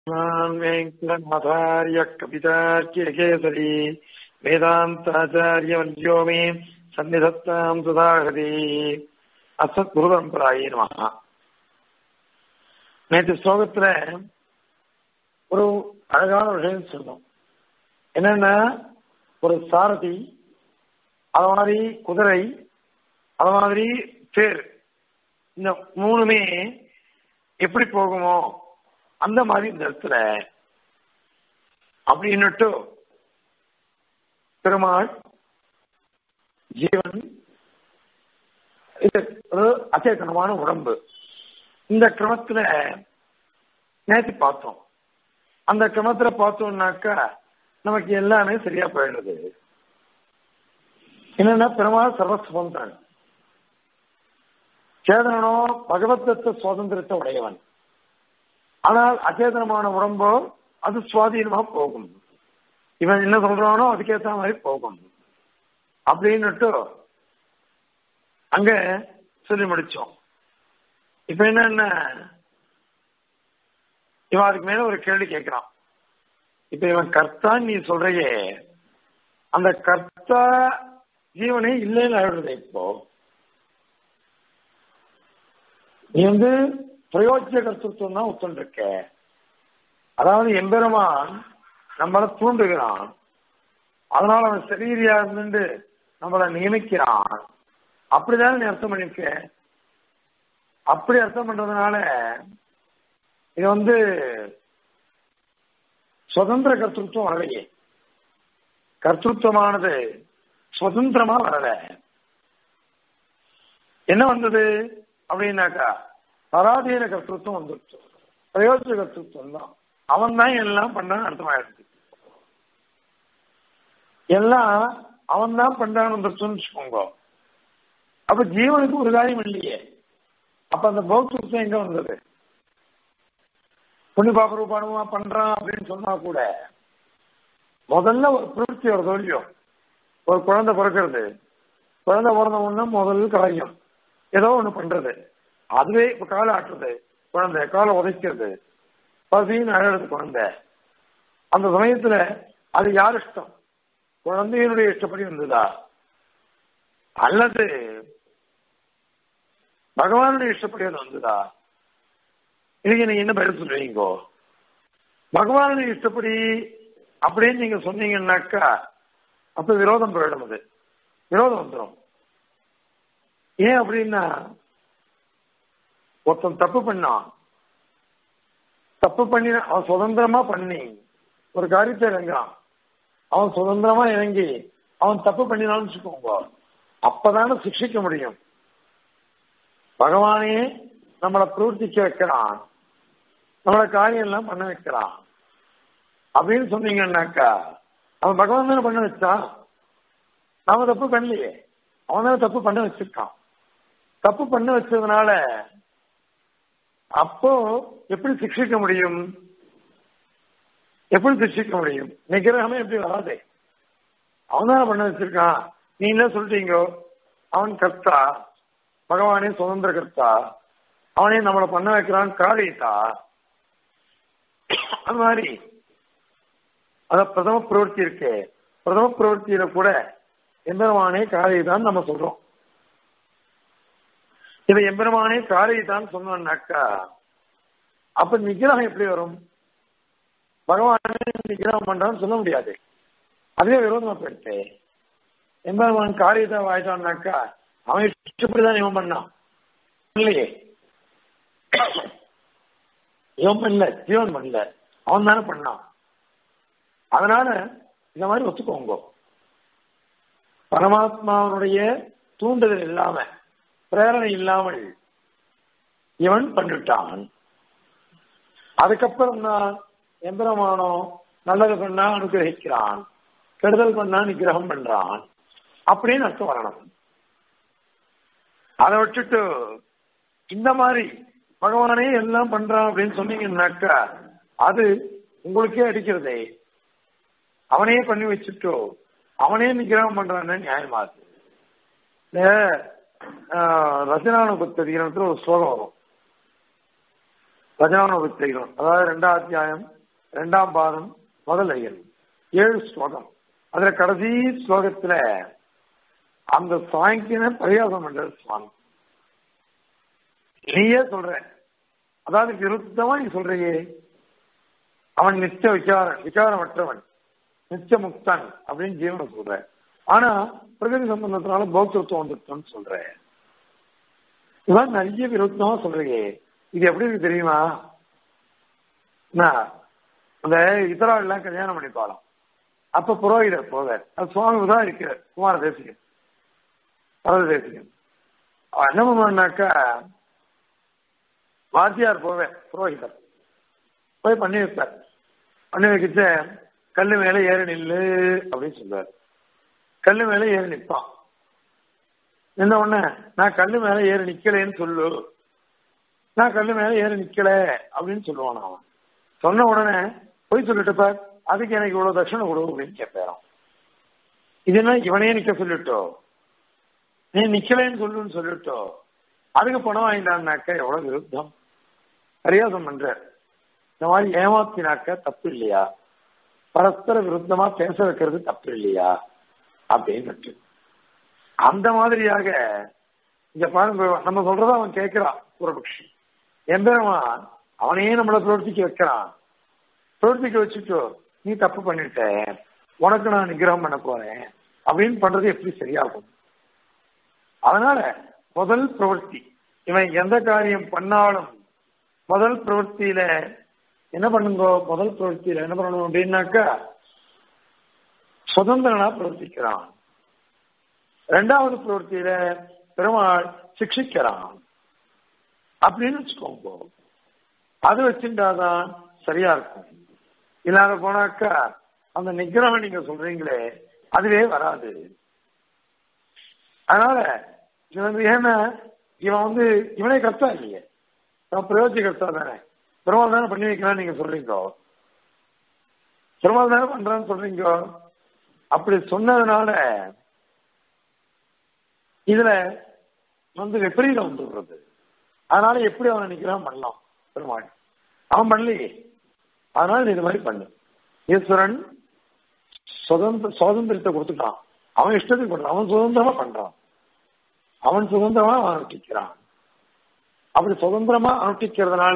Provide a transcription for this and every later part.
श्रीमान् वेङ्कटनाथार्य कवितार्क्यकेसरी वेदान्ताचार्यवर्यो मे सन्निधत्ताम् सुधाहृति அசத்குருபரம்பராயே நமகா நேற்று ஸ்லோகத்துல ஒரு அழகான விஷயம் சொன்னோம் என்னன்னா ஒரு சாரதி அது மாதிரி குதிரை அது மாதிரி பேர் இந்த மூணுமே எப்படி போகுமோ அந்த மாதிரி இந்த இடத்துல அப்படின்னுட்டு பெருமாள் ஜீவன் இது ஒரு அச்சேதனமான உடம்பு இந்த கிரமத்துல நேற்று பார்த்தோம் அந்த கிரமத்துல பார்த்தோம்னாக்கா நமக்கு எல்லாமே சரியா போயிடுது என்னன்னா பெருமாள் சர்வசுதந்திரன் சேதனனோ பகவத்தத்துவ சுதந்திரத்தை உடையவன் ஆனால் அச்சேதனமான உடம்போ அது சுவாதீனமா போகும் இவன் என்ன சொல்றானோ அதுக்கேற்ற மாதிரி போகும் அப்படின்னுட்டு அங்க சொல்லி முடிச்சோம் இப்ப என்னன்னா இவன் அதுக்கு மேல ஒரு கேள்வி கேட்கிறான் இப்ப இவன் கர்த்தான் நீ சொல்றையே அந்த கர்த்தா ஜீவனே இல்லைன்னு ஆயிடுறது இப்போ நீ வந்து பிரயோஜ்ய கர்த்தத்துவம் தான் ஒத்துண்டிருக்க அதாவது எம்பெருமான் நம்மளை தூண்டுகிறான் அதனால அவன் சரீரியா இருந்து நம்மளை நியமிக்கிறான் அப்படிதான் நீ அர்த்தம் பண்ணிருக்க அப்படி அர்த்தம் பண்றதுனால இது வந்து சுதந்திர கர்த்தத்துவம் வரலையே கர்த்தத்துவமானது சுதந்திரமா வரல என்ன வந்தது அப்படின்னாக்கா பராதீன கர்த்தத்துவம் வந்துருச்சு பிரயோஜன கர்த்தத்துவம் தான் அவன் தான் எல்லாம் பண்ணான்னு அர்த்தமாயிடுது எல்லாம் அவன் தான் பண்றான்னு வந்துருச்சுன்னு வச்சுக்கோங்க அப்ப ஜீவனுக்கு ஒரு காரியம் இல்லையே அப்ப அந்த பௌத்தத்துவம் எங்க வந்தது புண்ணி பாப்ப ரூபானுமா பண்றான் அப்படின்னு சொன்னா கூட முதல்ல ஒரு பிரவൃத்தி ஒரு தொழிலும் ஒரு குழந்தை பிறக்கிறது குழந்தை பிறந்த உடனே முதல் காரியம் ஏதோ ஒண்ணு பண்றது அதுவே இப்ப காலை ஆட்டுறது குழந்தை காலை உதைக்கிறது பசின்னு அழகிறது குழந்தை அந்த சமயத்துல அது யார் இஷ்டம் குழந்தையினுடைய இஷ்டப்படி வந்ததா அல்லது பகவானுடைய இஷ்டப்படி அது வந்ததா இதுக்கு நீங்க என்ன பதில் சொல்லுவீங்கோ பகவானுடைய இஷ்டப்படி அப்படின்னு நீங்க சொன்னீங்கன்னாக்கா அப்ப விரோதம் போயிடும் அது விரோதம் வந்துடும் ஏன் அப்படின்னா ஒருத்தன் தப்பு பண்ணான் தப்பு பண்ணி அவன் சுதந்திரமா பண்ணி ஒரு காரியத்தை இறங்குறான் அவன் சுதந்திரமா இறங்கி அவன் தப்பு பண்ணினான்னு வச்சுக்கோங்க அப்பதானே சிக்ஷிக்க முடியும் பகவானே நம்மளை பிரவர்த்திக்க வைக்கிறான் நம்மளை காரியம் எல்லாம் பண்ண வைக்கிறான் அப்படின்னு சொன்னீங்கன்னாக்கா அவன் பகவான் தானே பண்ண வச்சான் நாம தப்பு பண்ணலையே அவன் தானே தப்பு பண்ண வச்சிருக்கான் தப்பு பண்ண வச்சதுனால அப்போ எப்படி சிக்ஷிக்க முடியும் எப்படி சிக்ஷிக்க முடியும் நிகிரகமே எப்படி வராதே அவன் தானே பண்ண வச்சிருக்கான் நீ என்ன சொல்றீங்க அவன் கர்த்தா பகவானே சுதந்திர கர்த்தா அவனே நம்மளை பண்ண வைக்கிறான் காரியத்தா அது மாதிரி அத பிரதம பிரவருத்தி இருக்கு பிரதம பிரவருத்தியில கூட எம்பெருமானே காரியதான் நம்ம சொல்றோம் இதை எம்பெருமானே காரியதான் சொன்னோம்னாக்கா அப்ப நிகிரகம் எப்படி வரும் பகவானே நிகிரகம் பண்றான்னு சொல்ல முடியாது அதுவே விரோதமா போயிடுச்சு எம்பெருமான் காரியத்தை வாய்ச்சான்னாக்கா அவன் இஷ்டப்படிதான் இவன் பண்ணான் இல்லையே இவன் பண்ணல ஜீவன் பண்ணல அவன் தானே பண்ணான் அதனால இந்த மாதிரி ஒத்துக்கோங்க பரமாத்மாவனுடைய தூண்டுதல் இல்லாம பிரேரணை இல்லாமல் இவன் பண்ணிட்டான் அதுக்கப்புறம் தான் எந்திரமானோ நல்லது பண்ணா அனுகிரகிக்கிறான் கெடுதல் பண்ணா நிகிரகம் பண்றான் அப்படின்னு அர்த்தம் வரணும் அதை விட்டுட்டு இந்த மாதிரி பகவானே எல்லாம் பண்றான் அப்படின்னு சொன்னீங்கன்னாக்கா அது உங்களுக்கே அடிக்கிறதே அவனே பண்ணி வச்சுட்டோ அவனே நிகிரகம் பண்றான்னு நியாயமா இருக்கு இந்த ரசனானுபத்ததிகாரத்துல ஒரு ஸ்லோகம் வரும் பஜனான வித்தைகளும் அதாவது ரெண்டாம் அத்தியாயம் ரெண்டாம் பாதம் முதல் ஐயல் ஏழு ஸ்லோகம் அதுல கடைசி ஸ்லோகத்துல அந்த சாங்கின பரியாசம் பண்றது சுவாமி நீயே சொல்ற அதாவது விருத்தமா நீ சொல்றியே அவன் நித்திய விசாரன் விசாரமற்றவன் நித்திய முக்தன் அப்படின்னு ஜீவனை சொல்ற ஆனா பிரகதி சம்பந்தத்தினால போக்தத்துவம் வந்துட்டோம்னு சொல்ற இதான் நிறைய விருத்தமா சொல்றியே இது எப்படி இருக்கு தெரியுமா அந்த இத்தராள் எல்லாம் கல்யாணம் பண்ணிப்பாலாம் அப்ப புரோகிதர் போவார் அது சுவாமி தான் இருக்கிறார் குமார தேசிகன் பரத தேசிகன் என்ன பண்ணுவான்னாக்கா வாத்தியார் போவேன் புரோகிதர் போய் பண்ணி வைப்பார் பண்ணி வைக்கிச்ச கல்லு மேல ஏறி நில்லு அப்படின்னு சொல்லுவார் கல்லு மேல ஏறி நிற்பான் என்ன உடனே நான் கல்லு மேல ஏறி நிக்கலேன்னு சொல்லு நான் கல்லு மேல ஏறி நிக்கல அப்படின்னு சொல்லுவான் அவன் சொன்ன உடனே போய் சொல்லிட்டு அதுக்கு எனக்கு இவ்வளவு தட்சணை கொடு அப்படின்னு கேட்பாரான் இது என்ன இவனே நிக்க சொல்லிட்டோ நீ நிக்கலன்னு சொல்லுன்னு சொல்லிட்டோ அதுக்கு பணம் வாங்கிட்டான்னாக்க எவ்வளவு விருத்தம் பரியாசம் பண்ற இந்த மாதிரி ஏமாத்தினாக்க தப்பு இல்லையா பரஸ்பர விருத்தமா பேச வைக்கிறது தப்பு இல்லையா அப்படின்னு அந்த மாதிரியாக இங்க பாருங்க நம்ம சொல்றத அவன் கேட்கிறான் பூரபக்ஷி எம்பெருமான் அவனையே நம்மளை பிரவர்த்திக்க வைக்கிறான் பிரவர்த்திக்க வச்சுட்டோ நீ தப்பு பண்ணிட்ட உனக்கு நான் நிகிரகம் பண்ண போறேன் அப்படின்னு பண்றது எப்படி சரியாகும் அதனால முதல் பிரவர்த்தி இவன் எந்த காரியம் பண்ணாலும் முதல் பிரவர்த்தியில என்ன பண்ணுங்க முதல் பிரவர்த்தியில என்ன பண்ணணும் அப்படின்னாக்கா சுதந்திரனா பிரவர்த்திக்கிறான் ரெண்டாவது பிரவர்த்தியில பெருமாள் சிக்ஷிக்கிறான் அப்படின்னு வச்சுக்கோங்க அது வச்சுட்டாதான் சரியா இருக்கும் இல்லாத போனாக்கா அந்த நிகிரகம் நீங்க சொல்றீங்களே அதுவே வராது அதனால இது வந்து ஏன்னா இவன் வந்து இவனே கர்த்தா இல்லையே இவன் பிரயோஜன கர்த்தா தானே பெருமாள் தானே பண்ணி வைக்கிறான்னு நீங்க சொல்றீங்க பெருமாள் தானே பண்றான்னு சொல்றீங்க அப்படி சொன்னதுனால இதுல வந்து விபரீதம் வந்துடுறது அதனால எப்படி அவனை நிக்கிறான் பண்ணலாம் பெருமாள் அவன் பண்ணலையே அதனால நீ இது மாதிரி பண்ணு ஈஸ்வரன் சுதந்திர சுதந்திரத்தை கொடுத்துட்டான் அவன் இஷ்டத்துக்கு பண்றான் அவன் சுதந்திரமா பண்றான் அவன் சுதந்திரமா அனுஷ்டிக்கிறான் அப்படி சுதந்திரமா அனுஷ்டிக்கிறதுனால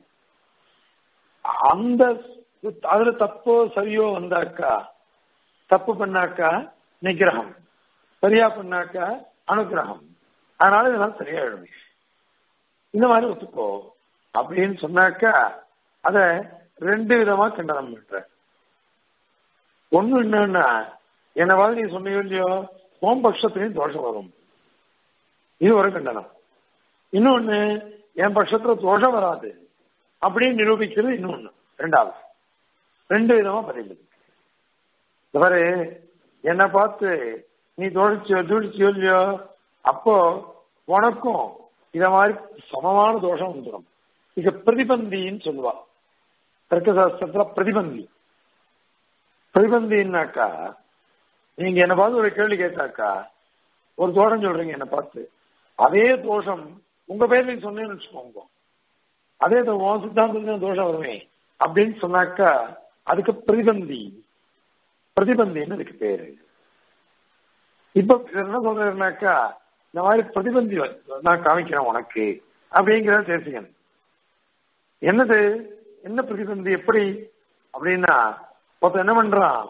அந்த அதுல தப்போ சரியோ வந்தாக்கா தப்பு பண்ணாக்கா நிகிரகம் சரியா பண்ணாக்கா அனுகிரகம் அதனால இதெல்லாம் சரியாயிடும் இந்த மாதிரி ஒத்துக்கோ அப்படின்னு சொன்னாக்கா அத ரெண்டு விதமா கண்டனம் பண்ற ஒண்ணு என்னன்னா என்னவாது நீ சொன்னீங்க இல்லையோ ஓம் பட்சத்திலையும் தோஷம் வரும் இது ஒரு கண்டனம் இன்னொன்னு என் பட்சத்துல தோஷம் வராது அப்படின்னு நிரூபிக்கிறது இன்னொன்னு ரெண்டாவது ரெண்டு விதமா பதில் இந்த மாதிரி என்னை பார்த்து நீ தோழிச்சியோ தூழிச்சியோ இல்லையோ அப்போ உனக்கும் இத மாதிரி சமமான தோஷம் வந்துடும் இது பிரதிபந்தின்னு சொல்லுவா தர்க்கசாஸ்திரத்துல பிரதிபந்தி பிரதிபந்தின்னாக்கா நீங்க என்ன பார்த்து ஒரு கேள்வி கேட்டாக்கா ஒரு தோஷம் சொல்றீங்க என்ன பார்த்து அதே தோஷம் உங்க பேர்ல சொன்னேன்னு வச்சுக்கோங்க அதே உன் சித்தாந்தத்துல தோஷம் வருமே அப்படின்னு சொன்னாக்கா அதுக்கு பிரதிபந்தி பிரதிபந்தின்னு அதுக்கு பேரு இப்ப என்ன சொல்றேன்னாக்கா இந்த மாதிரி பிரதிபந்தி நான் காமிக்கிறேன் உனக்கு அப்படிங்கிற தேசிகன் என்னது என்ன பிரதிபந்தி எப்படி அப்படின்னா ஒருத்தன் என்ன பண்றான்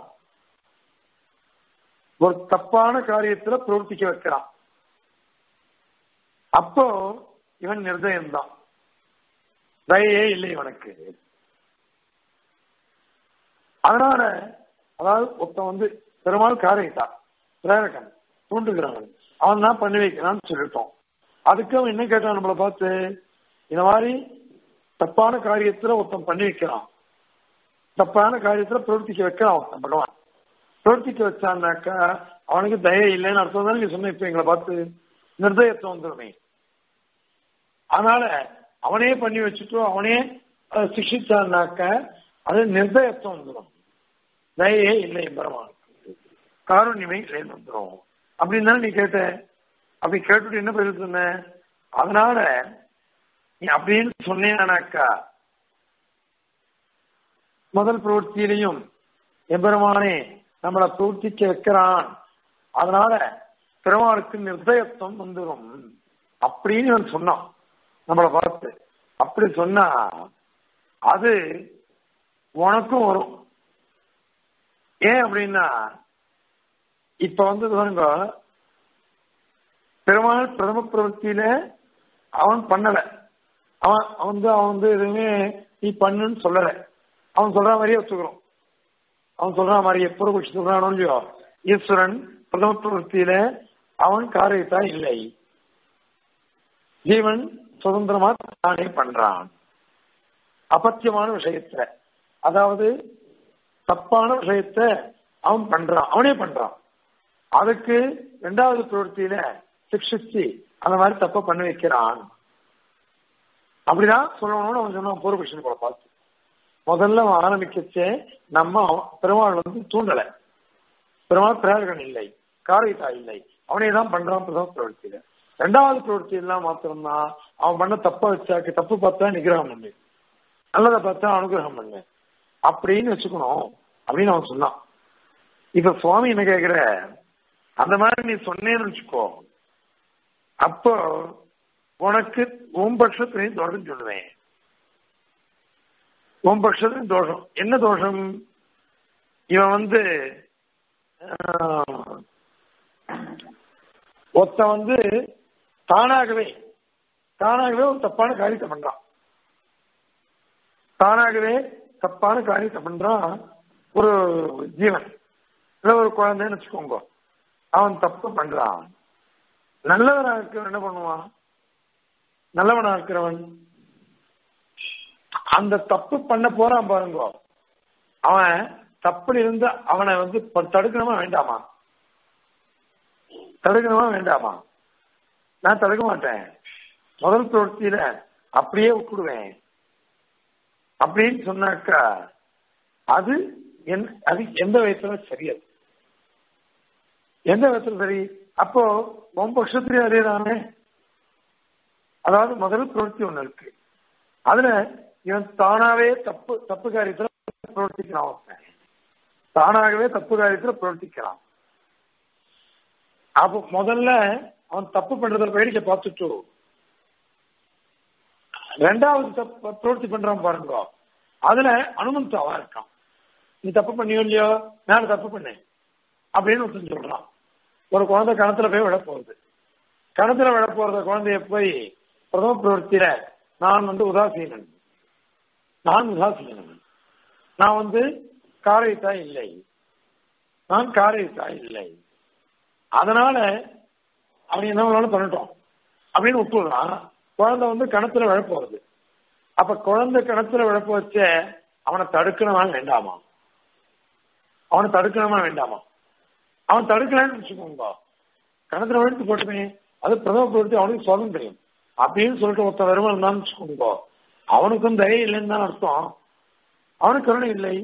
ஒரு தப்பான காரியத்துல பிரவர்த்திக்க வைக்கிறான் அப்போ இவன் நிர்தயம் தான் தயையே இல்லை இவனுக்கு அதனால அதாவது ஒருத்தன் வந்து பெருமாள் காரைத்தான் பிரேரகன் தூண்டுகிறவன் அவன் தான் பண்ணி வைக்கிறான்னு சொல்லிட்டோம் அதுக்கு அவன் என்ன கேட்டான் நம்மளை பார்த்து இந்த மாதிரி தப்பான காரியத்துல ஒருத்தன் பண்ணி வைக்கிறான் தப்பான காரியத்துல பிரவர்த்திக்க வைக்கிறான் ஒருத்தன் பகவான் பிரவர்த்திக்க வச்சான்னாக்கா அவனுக்கு தய இல்லைன்னு அர்த்தம் தான் நீங்க சொன்ன இப்ப எங்களை பார்த்து நிர்தயத்துவம் வந்துருமே அதனால அவனே பண்ணி வச்சுட்டோ அவனே சிக்ஷிச்சான்னாக்க அது நிர்தயத்துவம் வந்துடும் தயே இல்லை பெருமான் காரண்யமே இல்லைன்னு வந்துடும் அப்படின்னு தானே நீ கேட்ட அப்படி கேட்டுட்டு என்ன பதில் சொன்ன அதனால நீ அப்படின்னு சொன்னேனாக்கா முதல் பிரவൃத்தியிலையும் எம்பெருமானே நம்மளை பிரவர்த்திக்க வைக்கிறான் அதனால பெருமாளுக்கு நிர்தயத்துவம் வந்துடும் அப்படின்னு இவன் சொன்னான் நம்மளை பார்த்து அப்படி சொன்னா அது உனக்கும் வரும் ஏன் அப்படின்னா இப்ப வந்து பாருங்க பெருமாள் பிரதம பிரவൃத்தியில அவன் பண்ணல அவன் அவன் வந்து அவன் வந்து எதுவுமே நீ பண்ணுன்னு சொல்லல அவன் சொல்ற மாதிரியே வச்சுக்கிறோம் அவன் சொல்ற மாதிரியே புறபட்சி சொல்றானோ இல்லையோ ஈஸ்வரன் பிரதம பிரவൃத்தியில அவன் காரியத்தா இல்லை ஜீவன் சுதந்திரமா தானே பண்றான் அபத்தியமான விஷயத்துல அதாவது தப்பான விஷயத்த அவன் பண்றான் அவனே பண்றான் அதுக்கு ரெண்டாவது பிரவൃத்தியில சிக்ஷிச்சு அந்த மாதிரி தப்ப பண்ண வைக்கிறான் அப்படிதான் சொல்லணும்னு அவன் சொன்னான் பூர்வகிருஷ்ணன் கூட பார்த்து முதல்ல அவன் ஆரம்பிக்கச்சே நம்ம அவன் பெருமாள் வந்து தூண்டல பெருமாள் பிரேரகன் இல்லை காரியத்தா இல்லை அவனே தான் பண்றான் பிரதம பிரவൃத்தியில ரெண்டாவது பிரவൃத்தி எல்லாம் மாத்திரம்தான் அவன் பண்ண தப்ப வச்சாக்கு தப்பு பார்த்தா நிகிரகம் பண்ணு நல்லதை பார்த்தா அனுகிரகம் பண்ணு அப்படின்னு வச்சுக்கணும் அப்படின்னு அவன் சொன்னான் இப்ப சுவாமி என்ன கேக்குற அந்த மாதிரி நீ சொன்னேன்னு வச்சுக்கோ அப்போ உனக்கு உன் பட்சத்திலையும் தோஷம் சொல்லுவேன் உன் பட்சத்திலையும் தோஷம் என்ன தோஷம் இவன் வந்து ஆஹ், ஒருத்த வந்து தானாகவே தானாகவே ஒரு தப்பான காரியத்தை பண்றான் தானாகவே தப்பான காரியத்தை பண்றான் ஒரு ஜீவன் இல்ல ஒரு குழந்தைன்னு வச்சுக்கோங்க அவன் தப்பு பண்றான் நல்லவனா இருக்கிறவன் என்ன பண்ணுவான் நல்லவனா இருக்கிறவன் அந்த தப்பு பண்ண போறான் பாருங்க அவன் தப்புல இருந்து அவனை வந்து ப- தடுக்கணுமா வேண்டாமா தடுக்கணுமா வேண்டாமா நான் தடுக்க மாட்டேன் முதல் பிரவൃத்தியில அப்படியே விட்டுடுவேன் அப்படின்னு சொன்னாக்கா அது என் அது எந்த விதத்துல சரியது எந்த விதத்துல சரி அப்போ உன் பட்சத்திலேயே அதே தானே அதாவது முதல் பிரவೃத்தி ஒண்ணு இருக்கு அதுல இவன் தானாவே தப்பு தப்பு காரியத்துல பிரவர்த்திக்கிறான் ஒருத்தன். தானாகவே தப்பு காரியத்துல பிரவர்த்திக்கிறான் அப்போ முதல்ல அவன் தப்பு பண்றத வேடிக்கை பார்த்துட்டு ரெண்டாவது தப்பு பிரவர்த்தி பண்றான் பாருங்க அதுல அனுமந்தாவா இருக்கான் நீ தப்பு பண்ணியோ இல்லையோ நான் தப்பு பண்ணேன் அப்படின்னு ஒருத்தன் சொல்றான் ஒரு குழந்தை கணத்துல போய் விழ போகுது கணத்துல விழ போறத குழந்தைய போய் பிரதம பிரவர்த்தியில நான் வந்து உதாசீனன் நான் உதாசீனன் நான் வந்து காரியத்தா இல்லை நான் காரியத்தா இல்லை அதனால அவன் என்ன வேணாலும் பண்ணட்டும் அப்படின்னு விட்டுறான் குழந்தை வந்து கணத்துல விழ போறது அப்ப குழந்தை கிணத்துல விழப்ப வச்ச அவனை தடுக்கணுமா வேண்டாமா அவனை தடுக்கணுமா வேண்டாமா அவன் தடுக்கலன்னு வச்சுக்கோங்க கணத்துல விழுந்து போட்டுமே அது பிரதம பிரவர்த்தி அவனுக்கு சுதந்திரம் அப்படின்னு சொல்லிட்டு ஒருத்தன் வருமானம் இருந்தான்னு வச்சுக்கோங்க அவனுக்கும் தயை இல்லைன்னு தான் அர்த்தம் அவனுக்கு கருணை இல்லை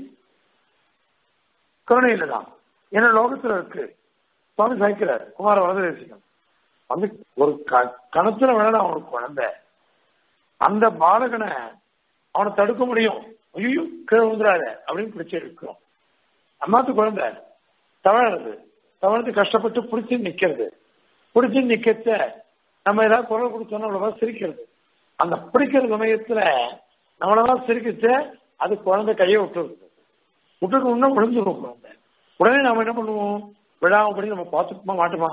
கருணை இல்லைதான் ஏன்னா லோகத்துல இருக்கு சுவாமி சாய்க்கிறார் குமார வரதேசிகம் வந்து ஒரு க- கணத்துல விழல அவனுக்கு குழந்தை அந்த பாலகனை அவனை தடுக்க முடியும் ஐயோ கீழே விழுந்துடாத அப்படின்னு பிடிச்சு இருக்கிறோம் அம்மாத்து குழந்தை தவழறது தவழ்ந்து கஷ்டப்பட்டு பிடிச்சி நிக்கிறது பிடிச்சி நிக்கச்ச நம்ம ஏதாவது குரல் கொடுத்தோம்னா அவ்வளவா சிரிக்கிறது அந்த பிடிக்கிற சமயத்துல நம்மளதான் சிரிக்கச்ச அது குழந்தை கையை விட்டுருது விட்டுட்டு உடனே விழுந்துரும் குழந்தை உடனே நாம என்ன பண்ணுவோம் விழாமப்படி நம்ம பார்த்துப்போமா மாட்டோமா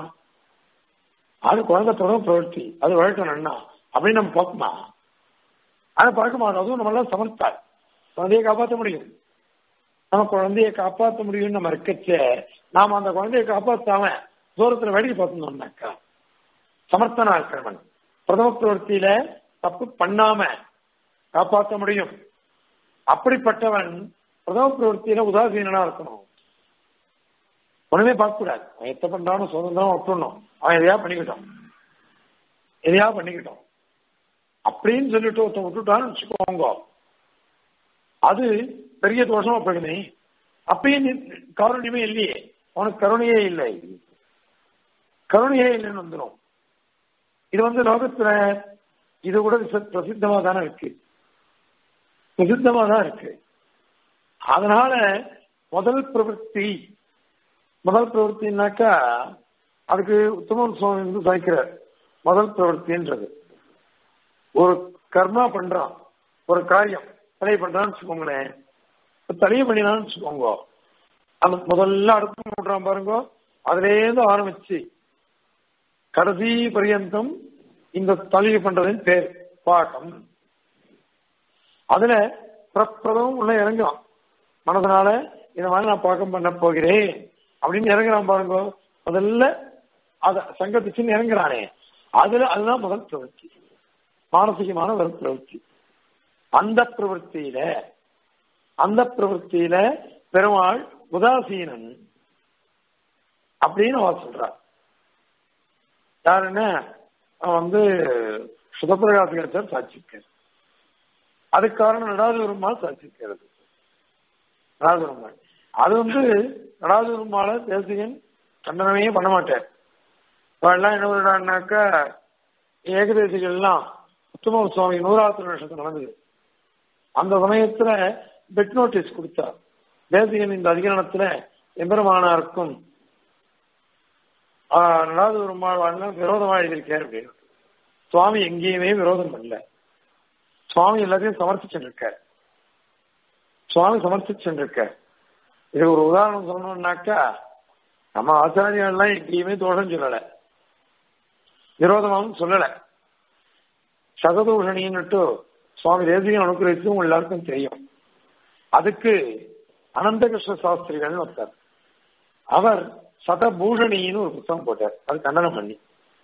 அது குழந்தை தொடர்ந்து பிரவர்த்தி அது வழக்கம் அண்ணா அப்படின்னு நம்ம பார்ப்போமா அதை பார்க்க மாட்டோம் அதுவும் நம்மளால சமர்த்தார் குழந்தையை காப்பாற்ற முடியும் நம்ம குழந்தையை காப்பாற்ற முடியும்னு நம்ம இருக்கச்சே நாம அந்த குழந்தையை காப்பாத்தாம தூரத்துல வேடிக்கை பார்த்துருந்தோம்னாக்கா சமர்த்தனா இருக்கிறவன் பிரதம பிரவர்த்தியில தப்பு பண்ணாம காப்பாற்ற முடியும் அப்படிப்பட்டவன் பிரதம பிரவர்த்தியில உதாசீனா இருக்கணும் ஒண்ணுமே பார்க்க கூடாது அவன் எத்த பண்றான்னு சுதந்திரம் விட்டுணும் அவன் எதையா பண்ணிக்கிட்டோம் எதையா பண்ணிக்கிட்டோம் அப்படின்னு சொல்லிட்டு ஒருத்தன் விட்டுட்டான்னு வச்சுக்கோங்க அது பெரிய தோஷமா போயிடுமே அப்பயும் நீ கருணையுமே இல்லையே உனக்கு கருணையே இல்லை கருணையே இல்லைன்னு வந்துடும் இது வந்து லோகத்துல இது கூட விச- பிரசித்தமா தானே இருக்கு பிரசித்தமா தான் இருக்கு அதனால முதல் பிரவൃத்தி முதல் பிரவൃத்தினாக்கா அதுக்கு உத்தமன் சுவாமி வந்து சாய்க்கிறார் முதல் பிரவൃத்தின்றது ஒரு கர்மா பண்றான் ஒரு காரியம் தடை பண்றான்னு வச்சுக்கோங்களேன் தடை பண்ணினான்னு வச்சுக்கோங்க அந்த முதல்ல அடுத்து மூன்றாம் பாருங்க அதுலேருந்து ஆரம்பிச்சு கடைசி பரியந்தம் இந்த தலிகை பண்றதின் பேர் பாகம் அதுல பிரப்பிரதம் உள்ள இறங்குறான் மனதனால இந்த மாதிரி நான் பாகம் பண்ண போகிறேன் அப்படின்னு இறங்குறான் பாருங்க முதல்ல அத சங்கத்திச்சுன்னு இறங்குறானே அதுல அதுதான் முதல் பிரவൃத்தி மானசிகமான ஒரு பிரவൃத்தி அந்த பிரவൃத்தியில அந்த பிரவൃத்தியில பெருமாள் உதாசீனன் அப்படின்னு அவர் சொல்றார் யாருன்னா அவன் வந்து சுதப்பிரகாசிகர் சாட்சிக்கார் அதுக்கு காரணம் நடாது பெருமாள் சாட்சிக்கிறது நடாது பெருமாள் அது வந்து நடாது பெருமாளை தேசிகன் கண்டனமே பண்ண மாட்டார் எல்லாம் என்ன பண்ணுறான்னாக்கா ஏகதேசிகள்லாம் உத்தம சுவாமி நூறாத்திர வருஷத்து நடந்தது அந்த சமயத்துல பெட் நோட்டீஸ் கொடுத்தார் தேசிகன் இந்த அதிகரணத்துல எம்பெருமானாருக்கும் நடாது பெருமாள் வாழ்ல விரோதமா எழுதியிருக்கார் அப்படின்னு சுவாமி எங்கேயுமே விரோதம் பண்ணல சுவாமி எல்லாத்தையும் சமர்ப்பிச்சுட்டு இருக்கார் சுவாமி சமர்ப்பிச்சுட்டு இருக்கார் இது ஒரு உதாரணம் சொல்லணும்னாக்கா நம்ம ஆச்சாரியெல்லாம் எங்கேயுமே தோஷம் சொல்லல விரோதமாகவும் சொல்லல சகதூஷணின்னுட்டு சுவாமி தேசிகன் அனுகிரகித்து உங்க எல்லாருக்கும் தெரியும் அதுக்கு அனந்தகிருஷ்ண சாஸ்திரிகள் ஒருத்தர் அவர் சதபூஷணின்னு ஒரு புத்தகம் போட்டார் அது கண்டனம் பண்ணி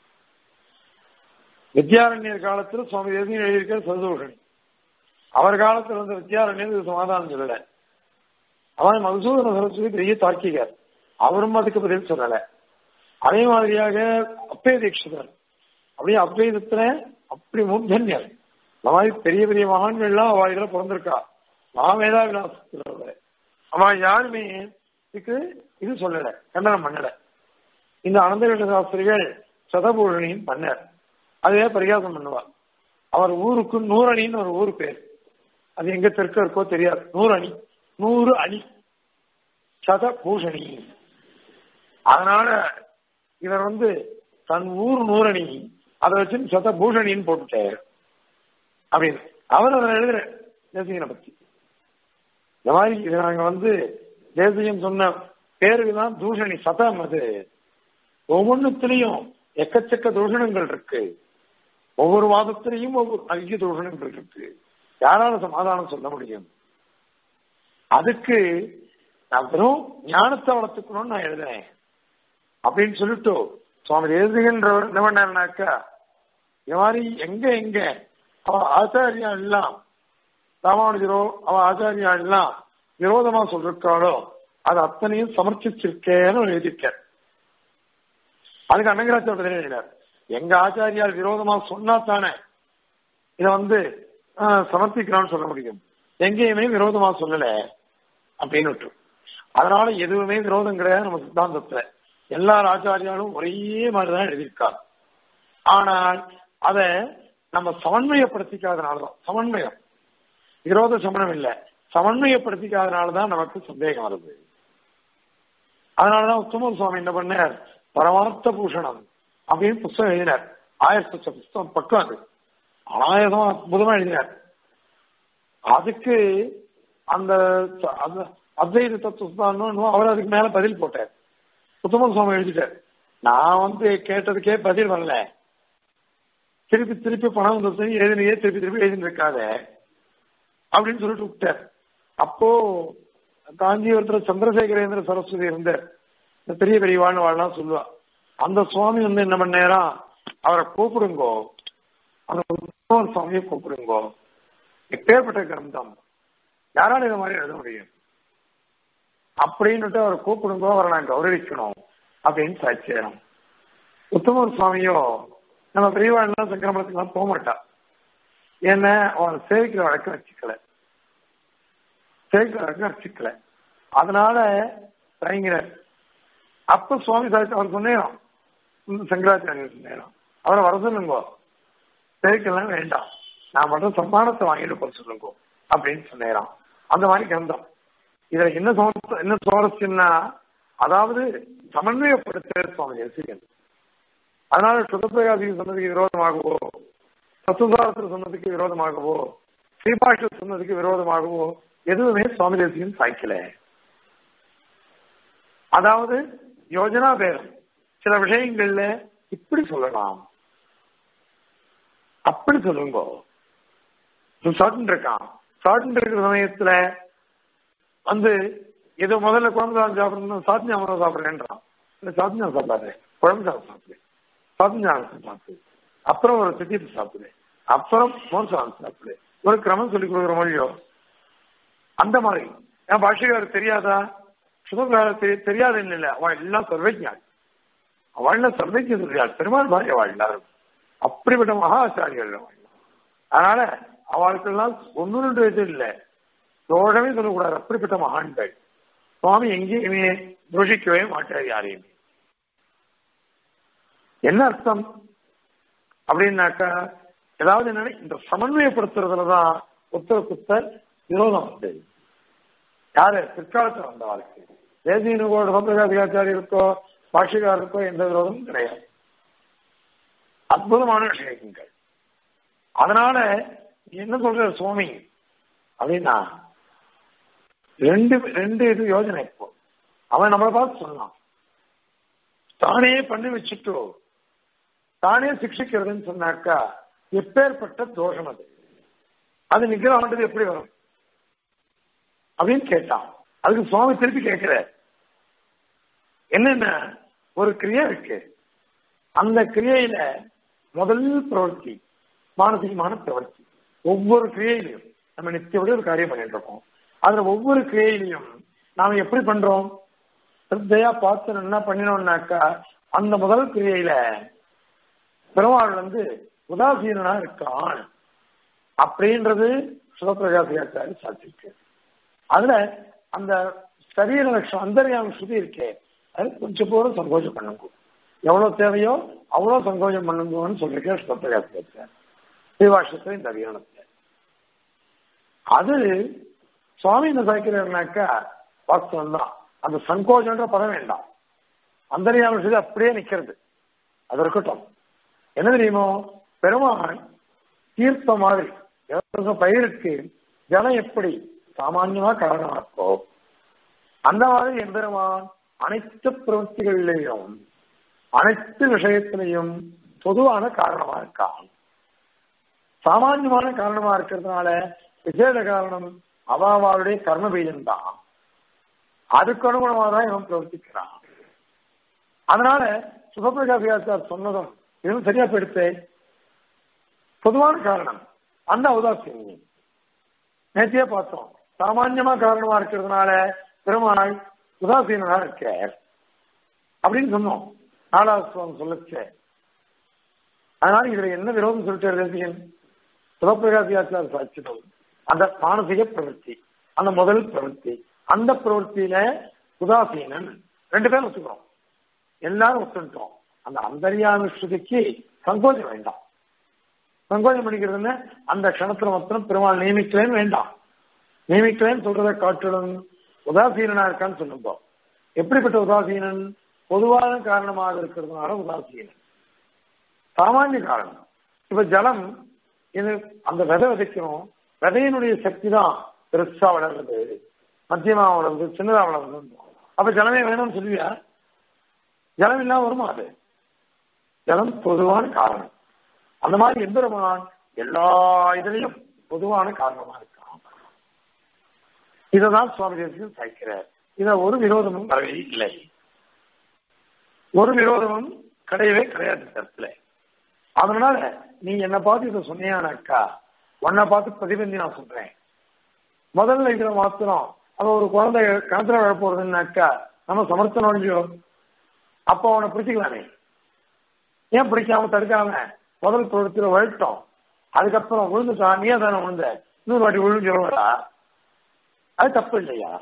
வித்யாரண்யர் காலத்தில் சுவாமி தேசிகன் எழுதியிருக்கிற சததூஷணி அவர் காலத்தில் இருந்த வித்யாரண்யர் இது சமாதானம் சொல்லல அவன் மதுசூதன சரஸ்வதி பெரிய தார்க்கிகர் அவரும் அதுக்கு பதில் சொல்லல அதே மாதிரியாக அப்பே தீட்சிதர் அப்படியே அத்வைதத்துல அப்படி மூர்தன்யர் இந்த மாதிரி பெரிய பெரிய மகான்கள்லாம் அவ இதுல பிறந்திருக்கா மாமேதா விலாசத்தில் அவன் யாருமே இதுக்கு இது சொல்லல கண்டனம் பண்ணல இந்த அனந்தகிருஷ்ண சாஸ்திரிகள் சதபூஷணியும் பண்ணார் அதே பரிகாசம் பண்ணுவார் அவர் ஊருக்கு நூறணின்னு ஒரு ஊர் பேர் அது எங்க தெற்கு இருக்கோ தெரியாது நூறு அணி நூறு அணி சதபூஷணி அதனால இவர் வந்து தன் ஊர் நூறணி அதை வச்சு சதபூஷணின்னு போட்டுட்டார் அப்படின்னு அவர் அதை எழுதுற தேசிகனை பத்தி இந்த மாதிரி இது நாங்க வந்து தேசியம் சொன்ன பேருக்கு தான் தூஷணி சதம் அது ஒவ்வொன்றுத்திலையும் எக்கச்சக்க தூஷணங்கள் இருக்கு ஒவ்வொரு வாதத்திலையும் ஒவ்வொரு அதிக தூஷணங்கள் இருக்கு யாரால சமாதானம் சொல்ல முடியும் அதுக்கு நான் வெறும் ஞானத்தை வளர்த்துக்கணும்னு நான் எழுதுனேன் அப்படின்னு சொல்லிட்டு சுவாமி தேசிகன்றவர் என்ன பண்ணாருனாக்கா இந்த மாதிரி எங்க எங்க அவ ஆச்சாரியா எல்லாம் ராமானுஜரோ அவ ஆச்சாரியா எல்லாம் விரோதமா சொல்றாளோ அது அத்தனையும் சமர்ப்பிச்சிருக்கேன்னு எழுதியிருக்க அதுக்கு அனங்கராச்சார எழுதினார் எங்க ஆச்சாரியார் விரோதமா சொன்னா தானே இத வந்து சமர்ப்பிக்கிறான்னு சொல்ல முடியும் எங்கேயுமே விரோதமா சொல்லல அப்படின்னு அதனால எதுவுமே விரோதம் கிடையாது நம்ம சித்தாந்தத்துல எல்லா ஆச்சாரியாலும் ஒரே மாதிரிதான் எழுதியிருக்காங்க ஆனால் அத நம்ம சமன்வயப்படுத்திக்காதனாலதான் சமன்வயம் விரோத சமணம் இல்ல சமன்வயப்படுத்திக்காதனாலதான் நமக்கு சந்தேகம் வருது அதனாலதான் உத்தம சுவாமி என்ன பண்ணார் பரமார்த்த பூஷணம் அப்படின்னு புஸ்தகம் எழுதினார் ஆயிரத்தி லட்சம் புஸ்தகம் பக்கம் அது ஆயிரம் அற்புதமா எழுதினார் அதுக்கு அந்த அத்வைத தத்துவம் அவர் அதுக்கு மேல பதில் போட்டார் உத்தம சுவாமி எழுதிட்டார் நான் வந்து கேட்டதுக்கே பதில் வரல திருப்பி திருப்பி பணம் வந்தது எழுதினையே திருப்பி திருப்பி எழுதிட்டு இருக்காத அப்படின்னு சொல்லிட்டு விட்டார் அப்போ காஞ்சிபுரத்துல சந்திரசேகரேந்திர சரஸ்வதி இருந்தார் இந்த பெரிய பெரிய வாழ் வாழலாம் சொல்லுவா அந்த சுவாமி வந்து என்ன பண்ணேரா அவரை கூப்பிடுங்கோ அந்த சுவாமியை கூப்பிடுங்கோ எப்பேற்பட்ட கிரந்தம் யாரால இந்த மாதிரி எழுத முடியும் அப்படின்னுட்டு அவரை கூப்பிடுங்கோ அவரை நான் கௌரவிக்கணும் அப்படின்னு சாட்சியம் உத்தமர் சுவாமியோ நம்ம பெரியவாழ்லாம் சங்கிரமணத்துக்குலாம் போக மாட்டா ஏன்னா அவன் சேவிக்கிற வழக்கம் வச்சுக்கல சேவிக்கிற வழக்கம் வச்சுக்கல அதனால தயங்கிறார் அப்ப சுவாமி சாட்சி அவர் சொன்னேன் சங்கராச்சாரியர் சொன்னேன் அவரை வர சொல்லுங்க சேவிக்கலாம் வேண்டாம் நான் மட்டும் சம்மானத்தை வாங்கிட்டு போக சொல்லுங்க அப்படின்னு சொன்னேன் அந்த மாதிரி கிரந்தம் இதுல என்ன சுவாரஸ்யம் என்ன சுவாரஸ்யம்னா அதாவது சமன்வயப்படுத்த சுவாமி தேசிகன் அதனால சுதப்பிரகாசிக்கு சொன்னதுக்கு விரோதமாகவோ தத்துவதாரத்தில் சொன்னதுக்கு விரோதமாகவோ ஸ்ரீபாஷ சொன்னதுக்கு விரோதமாகவோ எதுவுமே சுவாமி தேசிகன் சாய்க்கல அதாவது யோஜனா பேரம் சில விஷயங்கள்ல இப்படி சொல்லலாம் அப்படி சொல்லுங்க சாட்டன் இருக்கான் சாட்டன் இருக்கிற சமயத்துல வந்து ஏதோ முதல்ல குழம்பு சாதம் சாப்பிடணும் சாத்தியம் அமரம் சாப்பிடுறேன்றான் இல்லை சாத்தியம் சாப்பிடாது குழம்பு சாதம் சாப்பிடு சாத்தியம் சாப்பிடு அப்புறம் ஒரு திட்டிப்பு சாப்பிடு அப்புறம் மோர் சாதம் சாப்பிடு ஒரு கிரமம் சொல்லி கொடுக்குற மொழியோ அந்த மாதிரி என் பாஷைக்காரர் தெரியாதா சுதந்திர தெரியாது இல்லை அவன் எல்லாம் சர்வஜான் அவள் சர்வஜ தெரியாது பெருமாள் மாதிரி அவள் எல்லாரும் அப்படிப்பட்ட மகாச்சாரியர்கள் அவள் அதனால அவளுக்கெல்லாம் ஒன்னு ரெண்டு இது இல்லை தோழமே சொல்லக்கூடாது அப்படிப்பட்ட மகான்கள் சுவாமி எங்கேயுமே துரோஷிக்கவே மாட்டார் யாரையுமே என்ன அர்த்தம் அப்படின்னாக்கா ஏதாவது என்னன்னா இந்த சமன்வயப்படுத்துறதுலதான் உத்தர குத்தர் விரோதம் வந்து யாரு பிற்காலத்தில் வந்த வாழ்க்கை தேசியனுக்கோ சம்பிரகாசிகாச்சாரியருக்கோ பாஷிகாருக்கோ எந்த விரோதமும் கிடையாது அற்புதமான விஷயங்கள் அதனால என்ன சொல்ற சுவாமி அப்படின்னா ரெண்டு ரெண்டு இது யோஜனை இப்போ அவன் நம்மளை பார்த்து சொன்னான் தானே பண்ணி வச்சுட்டு தானே சிக்ஷிக்கிறதுன்னு சொன்னாக்கா எப்பேற்பட்ட தோஷம் அது அது நிக்கிறவன்றது எப்படி வரும் அப்படின்னு கேட்டான் அதுக்கு சுவாமி திருப்பி கேட்கிற என்னென்ன ஒரு கிரியை இருக்கு அந்த கிரியையில முதல் பிரவர்த்தி மானசீகமான பிரவர்த்தி ஒவ்வொரு கிரியையிலையும் நம்ம நித்தியப்படி ஒரு காரியம் பண்ணிட்டு இருக்கோம் அதுல ஒவ்வொரு கிரியையிலையும் நாம எப்படி பண்றோம் சிரத்தையா பார்த்து என்ன பண்ணினோம்னாக்கா அந்த முதல் கிரியையில பெருமாள் வந்து உதாசீனா இருக்கான் அப்படின்றது சிவபிரகாசியாச்சாரி சாட்சிக்கு அதுல அந்த சரீர லட்சம் அந்தரியாம சுதி இருக்கே அது கொஞ்சம் போதும் சங்கோஜம் பண்ணுங்க எவ்வளவு தேவையோ அவ்வளவு சங்கோஜம் பண்ணுங்கன்னு சொல்லிருக்கேன் சிவபிரகாசியாச்சார் ஸ்ரீவாஷத்துல இந்த அதிகாரத்துல அது சுவாமி என்ன சாய்க்கிறாருனாக்கா வாஸ்தவம் தான் அந்த சங்கோஜன்ற பதம் வேண்டாம் அந்தரியாம சுதி அப்படியே நிக்கிறது அது இருக்கட்டும் என்ன தெரியுமோ பெருமாள் தீர்த்த மாதிரி பயிருக்கு ஜலம் எப்படி சாமான்யமா காரணமா இருக்கோ அந்த மாதிரி எம்பெருமான் அனைத்து பிரவൃத்திகளிலேயும் அனைத்து விஷயத்திலையும் பொதுவான காரணமா இருக்கான் சாமான்யமான காரணமா இருக்கிறதுனால விசேஷ காரணம் அவாவாளுடைய கர்ம பீஜம் தான் அதுக்கு அனுகுணமாக தான் இவன் பிரவர்த்திக்கிறான் அதனால சுகப்பிரகாசியாச்சார் சொன்னதும் இதுவும் சரியா போயிடுத்து பொதுவான காரணம் அந்த உதாசீனம் நேற்றையே பார்த்தோம் சாமான்யமா காரணமா இருக்கிறதுனால பெருமாள் உதாசீனா இருக்கார் அப்படின்னு சொன்னோம் நாலாவது ஸ்லோகம் சொல்லுச்சு அதனால இதுல என்ன விரோதம் சொல்லிட்டு ரசிகன் சிவபிரகாசியாச்சார் சாட்சியம் அந்த மானசிக பிரவൃத்தி அந்த முதல் பிரவൃத்தி அந்த பிரவൃத்தியில உதாசீனன் ரெண்டு பேரும் வச்சுக்கிறோம் எல்லாரும் ஒத்துட்டோம் அந்த அந்தரியானுஷ்டிக்கு சங்கோஜம் வேண்டாம் சங்கோஜம் பண்ணிக்கிறதுன்னு அந்த க்ஷணத்துல மாத்திரம் பெருமாள் நியமிக்கலன்னு வேண்டாம் நியமிக்கலன்னு சொல்றதை காட்டிலும் உதாசீனனா இருக்கான்னு சொல்லுங்க எப்படிப்பட்ட உதாசீனன் பொதுவான காரணமாக இருக்கிறதுனால உதாசீனன் சாமானிய காரணம் இப்ப ஜலம் இது அந்த விதை விதைக்கிறோம் விதையினுடைய சக்தி தான் பெருசா வளர்றது மத்தியமா வளர்ந்து சின்னதா வளர்ந்து அப்ப ஜலமே வேணும்னு சொல்லுவியா ஜலம் இல்லாம வருமா அது ஜலம் பொதுவான காரணம் அந்த மாதிரி எம்பெருமான் எல்லா இதுலயும் பொதுவான காரணமா இருக்கான் இததான் சுவாமி தேசியம் சாய்க்கிறார் இத ஒரு விரோதமும் வரவே இல்லை ஒரு விரோதமும் கிடையவே கிடையாது இந்த இடத்துல அதனால நீ என்ன பார்த்து இதை சொன்னியானாக்கா உன்னை பார்த்து பிரதிபந்தி நான் சொல்றேன் முதல்ல இதுல மாத்திரம் அவன் ஒரு குழந்தை கிணத்துல விழ போறதுன்னாக்கா நம்ம சமர்த்தம் அடைஞ்சிடும் அப்போ அவனை பிடிச்சிக்கலாமே ஏன் பிடிக்காம தடுக்காம முதல் பொருளத்துல விழட்டோம் அதுக்கப்புறம் விழுந்துட்டான் நீயே தானே விழுந்த இன்னொரு வாட்டி விழுந்து சொல்லுவா அது தப்பு இல்லையா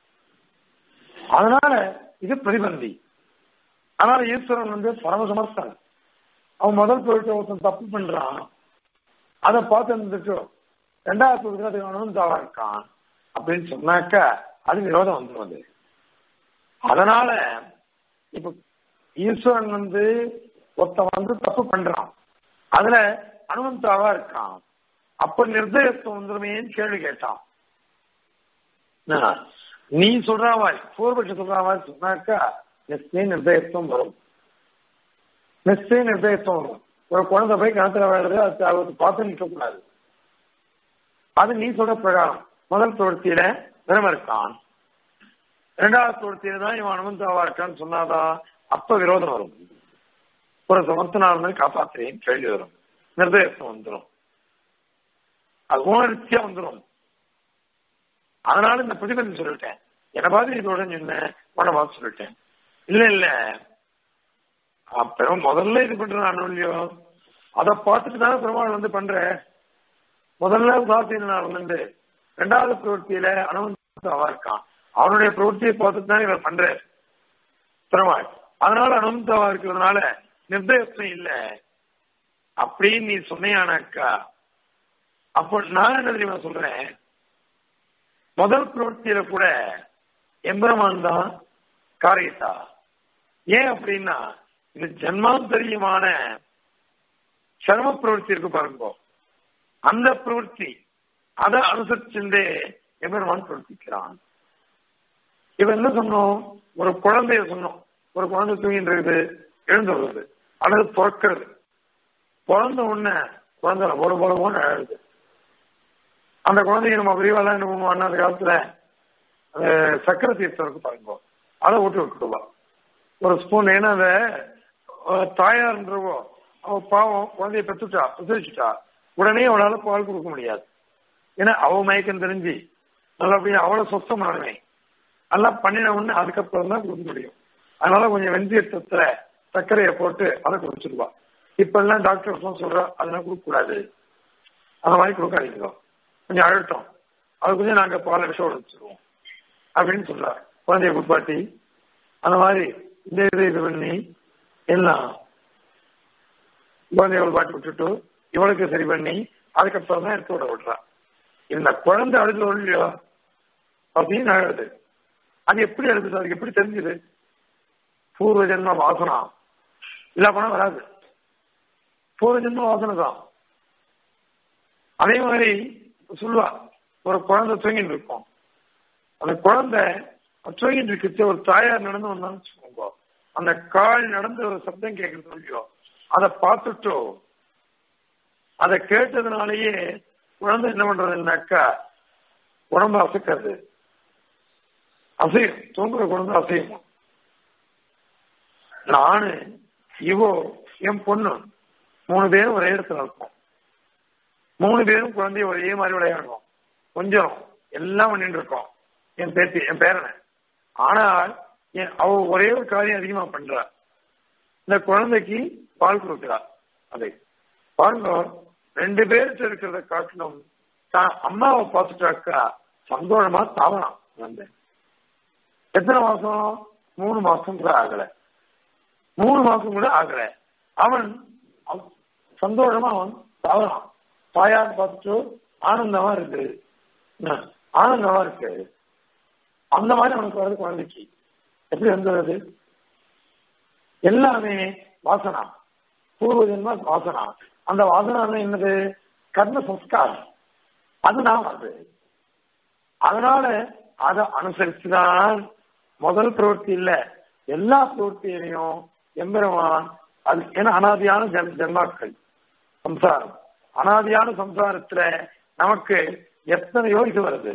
அதனால இது பிரதிபந்தி அதனால ஈஸ்வரன் வந்து பரமசமர்த்தன் அவன் முதல் பொருட்கள் ஒருத்தன் தப்பு பண்றான் அதை பார்த்து இருந்துட்டு ரெண்டாவது பொருட்கள் அதுக்கு அனுபவம் தாவா இருக்கான் அப்படின்னு சொன்னாக்க அது விரோதம் வந்துடும் அது அதனால இப்ப ஈஸ்வரன் வந்து ஒருத்தன் வந்து தப்பு பண்றான் அதுல அனுமந்தாவா இருக்கான் அப்ப நிர்தயத்துவம் வந்துருமேன்னு கேள்வி கேட்டான் நீ சொல்ற மாதிரி பூர்வபட்ச சொல்ற மாதிரி சொன்னாக்கா நிச்சயம் நிர்தயத்துவம் வரும் நிச்சயம் நிர்தயத்துவம் வரும் ஒரு குழந்தை போய் கிணத்துல விளையாடுறது அது அவருக்கு பார்த்து நிற்க கூடாது அது நீ சொல்ற பிரகாரம் முதல் பிரவர்த்தியில திறமை இருக்கான் இரண்டாவது பிரவர்த்தியில தான் இவன் அனுமந்தாவா இருக்கான்னு சொன்னாதான் அப்ப விரோதம் வரும் ஒரு சமர்த்தனால காப்பாத்துறேன் கேள்வி வரும் நிர்தயத்துவம் வந்துடும் அது உணர்ச்சியா வந்துடும் அதனால இந்த பிரதிபலன் சொல்லிட்டேன் என்ன பார்த்து இதோட என்ன உன பார்த்து சொல்லிட்டேன் இல்ல இல்ல அப்புறம் முதல்ல இது பண்ற நான் இல்லையோ அதை பார்த்துட்டு தானே பெருமாள் வந்து பண்ற முதல்ல உதாசீன நான் வந்து ரெண்டாவது பிரவருத்தியில அனுமந்தவா இருக்கான் அவனுடைய பிரவருத்தியை பார்த்துட்டு தான் இவர் பண்ற பெருமாள் அதனால அனுமந்தவா இருக்கிறதுனால நிர்தயத்துவம் இல்ல அப்படின்னு நீ சொன்னையானாக்கா அப்போ நான் என்ன தெரியுமா சொல்றேன் முதல் பிரவர்த்தியில கூட எம்பெருமான் தான் காரியத்தா ஏன் அப்படின்னா இது ஜன்மாந்தரியமான சர்ம பிரவருத்தி இருக்கு பாருங்க அந்த பிரவருத்தி அதை அனுசரிச்சுட்டே எம்பெருமான் பிரவர்த்திக்கிறான் இவன் என்ன சொன்னோம் ஒரு குழந்தைய சொன்னோம் ஒரு குழந்தை தூங்கிட்டு இருக்குது எழுந்து வருது அல்லது பிறக்கிறது பிறந்த உடனே குழந்தை ஒரு போலவோன்னு அழுது அந்த குழந்தைங்க நம்ம விரிவாலாம் என்ன பண்ணுவோம் அந்த காலத்துல சக்கரை தீர்த்தம் இருக்கு பாருங்க அதை ஊட்டி விட்டுடுவா ஒரு ஸ்பூன் ஏன்னா அந்த தாயார்ன்றவோ அவ பாவம் குழந்தைய பெற்றுட்டா பெற்றுச்சுட்டா உடனே அவளால பால் கொடுக்க முடியாது ஏன்னா அவ மயக்கம் தெரிஞ்சு நல்லபடியா அவளை சொத்தம் பண்ணணுமே எல்லாம் பண்ணின உடனே அதுக்கப்புறம் தான் கொடுக்க முடியும் அதனால கொஞ்சம் வெந்தயத்தத்துல சர்க்கரையை போட்டு அதை குடிச்சிருவா இப்ப எல்லாம் டாக்டர்ஸ் சொல்றா அதெல்லாம் கொடுக்க கூடாது அந்த மாதிரி கொடுக்காதீங்க கொஞ்சம் அழட்டும் அது கொஞ்சம் நாங்க பால் விஷம் வச்சிருவோம் அப்படின்னு சொல்றாரு குழந்தைய குட்பாட்டி அந்த மாதிரி இந்த இது இது பண்ணி எல்லாம் குழந்தைகள் பாட்டி விட்டுட்டு இவளுக்கு சரி பண்ணி அதுக்கப்புறம் தான் எடுத்து விட விடுறா இந்த குழந்தை அழுது இல்லையோ அப்படின்னு அழுது அது எப்படி அழுது அதுக்கு எப்படி தெரிஞ்சது பூர்வ ஜென்ம வாசனா இல்ல பணம் வராது பூர்வ ஜென்ம வாசனை தான் அதே மாதிரி சொல்லுவா ஒரு குழந்தை தூங்கிட்டு இருக்கும் அந்த குழந்தை தூங்கிட்டு இருக்கு ஒரு தாயார் நடந்து வந்தான்னு வச்சுக்கோங்க அந்த கால் நடந்து ஒரு சப்தம் கேட்கறது இல்லையோ அதை பார்த்துட்டோ அதை கேட்டதுனாலேயே குழந்தை என்ன பண்றதுனாக்கா உடம்பு அசைக்கிறது அசையும் தூங்குற குழந்தை அசையும் நானு இவோ என் பொண்ணு மூணு பேரும் ஒரே இடத்துல இருப்போம் மூணு பேரும் குழந்தைய ஒரே மாதிரி விளையாடுவோம் கொஞ்சம் எல்லாம் பண்ணிட்டு இருக்கோம் என் பேத்தி என் பேரனை ஆனால் அவ ஒரே ஒரு காரியம் அதிகமா பண்றா இந்த குழந்தைக்கு பால் கொடுக்கிறா அதை பாருங்க ரெண்டு பேர்கிட்ட இருக்கிறத காட்டிலும் தான் அம்மாவை பார்த்துட்டாக்கா சந்தோஷமா தாவலாம் வந்து எத்தனை மாசம் மூணு மாசம் கூட ஆகல மூணு மாசம் கூட ஆகல அவன் சந்தோஷமா அவன் தாவலாம் தாயார் பார்த்துட்டு ஆனந்தமா இருக்கு ஆனந்தமா இருக்கு அந்த மாதிரி அவனுக்கு வருது குழந்தைக்கு எப்படி வந்துடுறது எல்லாமே வாசனா பூர்வ ஜென்ம வாசனா அந்த வாசனா என்னது கர்ம சம்ஸ்காரம் அதுதான் வருது அதனால அதை அனுசரிச்சுதான் முதல் பிரவர்த்தி இல்ல எல்லா பிரவர்த்தியிலையும் எம்பெருமான் அது ஏன்னா அனாதியான ஜன் ஜென்மாக்கள் சம்சாரம் அனாதியான சம்சாரத்துல நமக்கு எத்தனையோ இது வருது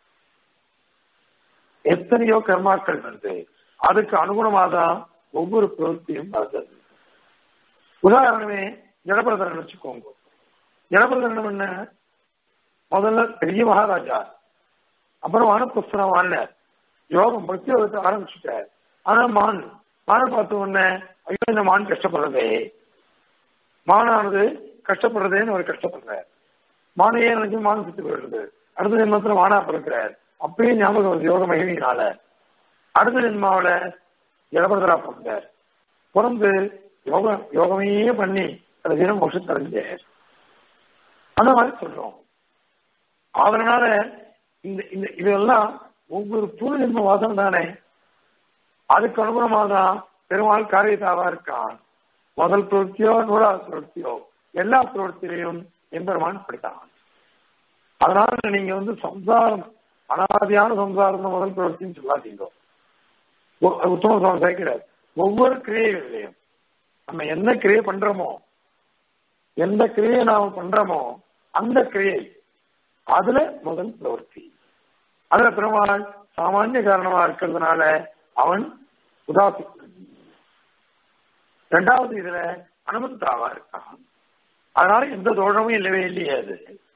எத்தனையோ கர்மாக்கள் வருது அதுக்கு அனுகுணமாக தான் ஒவ்வொரு பிரவൃத்தியும் வருது உதாரணமே ஜடபிரதரன் வச்சுக்கோங்க ஜடபிரதரன் என்ன முதல்ல பெரிய மகாராஜா அப்புறம் வானப்புஸ்தரம் வாழ யோகம் பக்தி யோகத்தை ஆரம்பிச்சுட்டார் ஆனா மான் மானை பார்த்த உடனே ஐயோ இந்த மான் கஷ்டப்படுறதே மானானது கஷ்டப்படுறதேன்னு அவர் கஷ்டப்படுறார் மானையே நினைச்சு மான் சுத்தி போயிடுறது அடுத்த ஜென்மத்துல மானா பிறக்கிறார் அப்பயே ஞாபகம் வருது யோக மகிமையினால அடுத்த ஜென்மாவில ஜலபரதரா பிறந்தார் பிறந்து யோக யோகமே பண்ணி கடைசியில மோஷம் தடைஞ்சார் அந்த மாதிரி சொல்றோம் அதனால இந்த இந்த இதெல்லாம் ஒவ்வொரு பூர்ணிம வாசம் தானே அதுக்கு அனுகுணமாக தான் பெருமாள் காரியத்தாவா இருக்கான் முதல் பிரவൃத்தியோ நூறாவது பிரவൃத்தியோ எல்லா பிரவൃத்தியிலையும் எம்பெருமான் படித்தான் அதனால நீங்க வந்து சம்சாரம் அனாதியான சம்சாரம் தான் முதல் பிரவൃத்தின்னு சொல்லாதீங்க ஒ- உத்தம சுவாமி சேர்க்கிறார் ஒவ்வொரு கிரியைகளையும் நம்ம என்ன கிரியை பண்றோமோ எந்த கிரியை நாம பண்றோமோ அந்த கிரியை அதுல முதல் பிரவൃத்தி அதுல பெருமாள் சாமானிய காரணமா இருக்கிறதுனால அவன் உதாசி ரெண்டாவது இதுல அனுமந்தாவா இருக்கான் அதனால எந்த தோஷமும் இல்லவே இல்லையே அது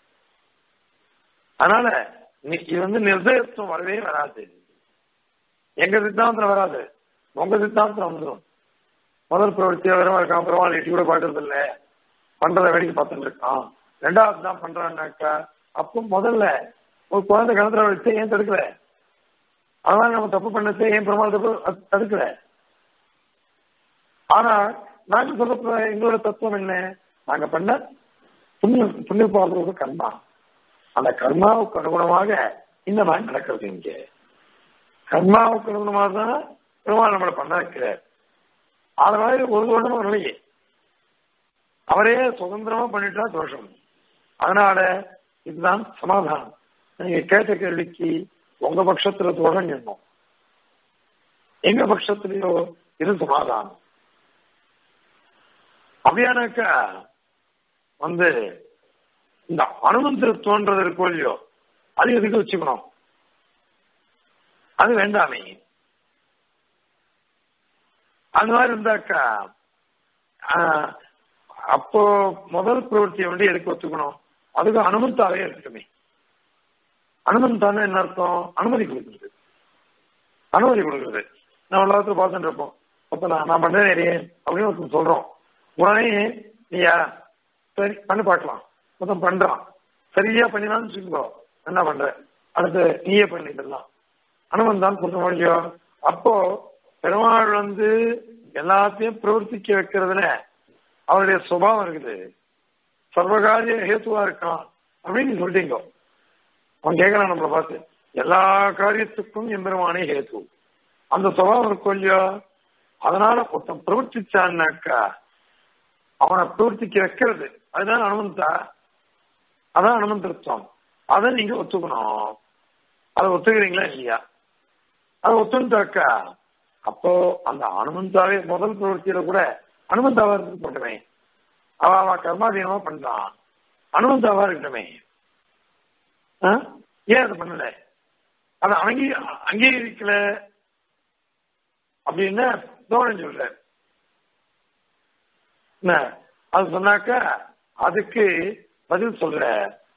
அதனால நீ- இது வந்து நிர்தயத்துவம் வரவே வராது எங்க சித்தாந்தம் வராது உங்க சித்தாந்தம் வந்துடும் முதல் பிரவൃத்தியா வரமா இருக்கான் பெருமாள் எட்டி கூட பாக்குறது இல்ல பண்றதை வேடிக்கை பார்த்துட்டு இருக்கான் ரெண்டாவது தான் பண்றான்னாக்கா அப்போ முதல்ல ஒரு குழந்தை கிணத்துல வச்சு ஏன் தடுக்கல அதனால நம்ம தப்பு பண்ணச்சே ஏன் பெருமாள் தப்பு அது தடுக்கல ஆனா நாங்க சொல்ல எங்களோட தத்துவம் என்ன நாங்க பண்ண புண்ணியம் புண்ணிய பாடுறது கர்மா அந்த கர்மாவுக்கு அனுகுணமாக இந்த மாதிரி நடக்கிறது இங்க கர்மாவுக்கு அனுகுணமாக தான் பெருமாள் நம்மளை பண்ண வைக்கிறார் அது மாதிரி ஒரு தோஷமும் இல்லையே அவரே சுதந்திரமா பண்ணிட்டா தோஷம் அதனால இதுதான் சமாதானம் நீங்க கேட்ட கேள்விக்கு உங்க பட்சத்துல தோஷம் என்னும் எங்க பட்சத்திலேயோ இது சமாதானம் அப்படியானாக்கா வந்து இந்த அனுமந்திரத்துவன்றது இருக்கோ இல்லையோ அது எதுக்கு வச்சுக்கணும் அது வேண்டாமே அந்த மாதிரி இருந்தாக்கா ஆஹ், அப்போ முதல் பிரவൃத்தியை வந்து எதுக்கு ஒத்துக்கணும் அதுக்கு அனுமந்தாவே இருக்கட்டுமே அனுமந்தான என்ன அர்த்தம் அனுமதி கொடுக்குறது அனுமதி கொடுக்குறது நம்ம எல்லாத்தையும் பார்த்துட்டு இருப்போம் அப்ப நான் நான் பண்றேன் நிறைய அப்படின்னு ஒருத்தன் சொல்றோம் உடனே நீயா சரி பண்ணி பார்க்கலாம் மொத்தம் பண்றான் சரியா பண்ணினான்னு வச்சுக்கோ என்ன பண்ற அடுத்து நீயே பண்ணிடலாம் அனுமந்தான் கொடுத்த முடியும் அப்போ பெருமாள் வந்து எல்லாத்தையும் பிரவர்த்திக்க வைக்கிறதுல அவருடைய சுபாவம் இருக்குது சர்வகாரிய ஹேத்துவா இருக்கான் அப்படின்னு நீ சொல்லிட்டீங்க அவன் கேட்கறான் நம்மளை பார்த்து எல்லா காரியத்துக்கும் எம்பெருமானே ஹேத்து அந்த சுபாவம் இருக்கும் இல்லையோ அதனால ஒருத்தன் பிரவர்த்திச்சான்னாக்கா அவனை பிரவர்த்திக்க வைக்கிறது அதுதான் அனுமந்தா அதான் அனுமந்திருத்தம் அதை நீங்க ஒத்துக்கணும் அதை ஒத்துக்கிறீங்களா இல்லையா அதை ஒத்துண்டாக்கா அப்போ அந்த அனுமந்தாவே முதல் பிரவர்த்தியில கூட அனுமந்தாவா இருந்து போட்டுமே அவ அவ கர்மாதீனமா பண்றான் அனுமந்தாவா இருக்கட்டுமே ஆ? ஏன் அதை பண்ணல அதை அங்கீ அங்கீகரிக்கல அப்படின்னு தோழன் சொல்ற என்ன அது சொன்னாக்க அதுக்கு பதில் சொல்ற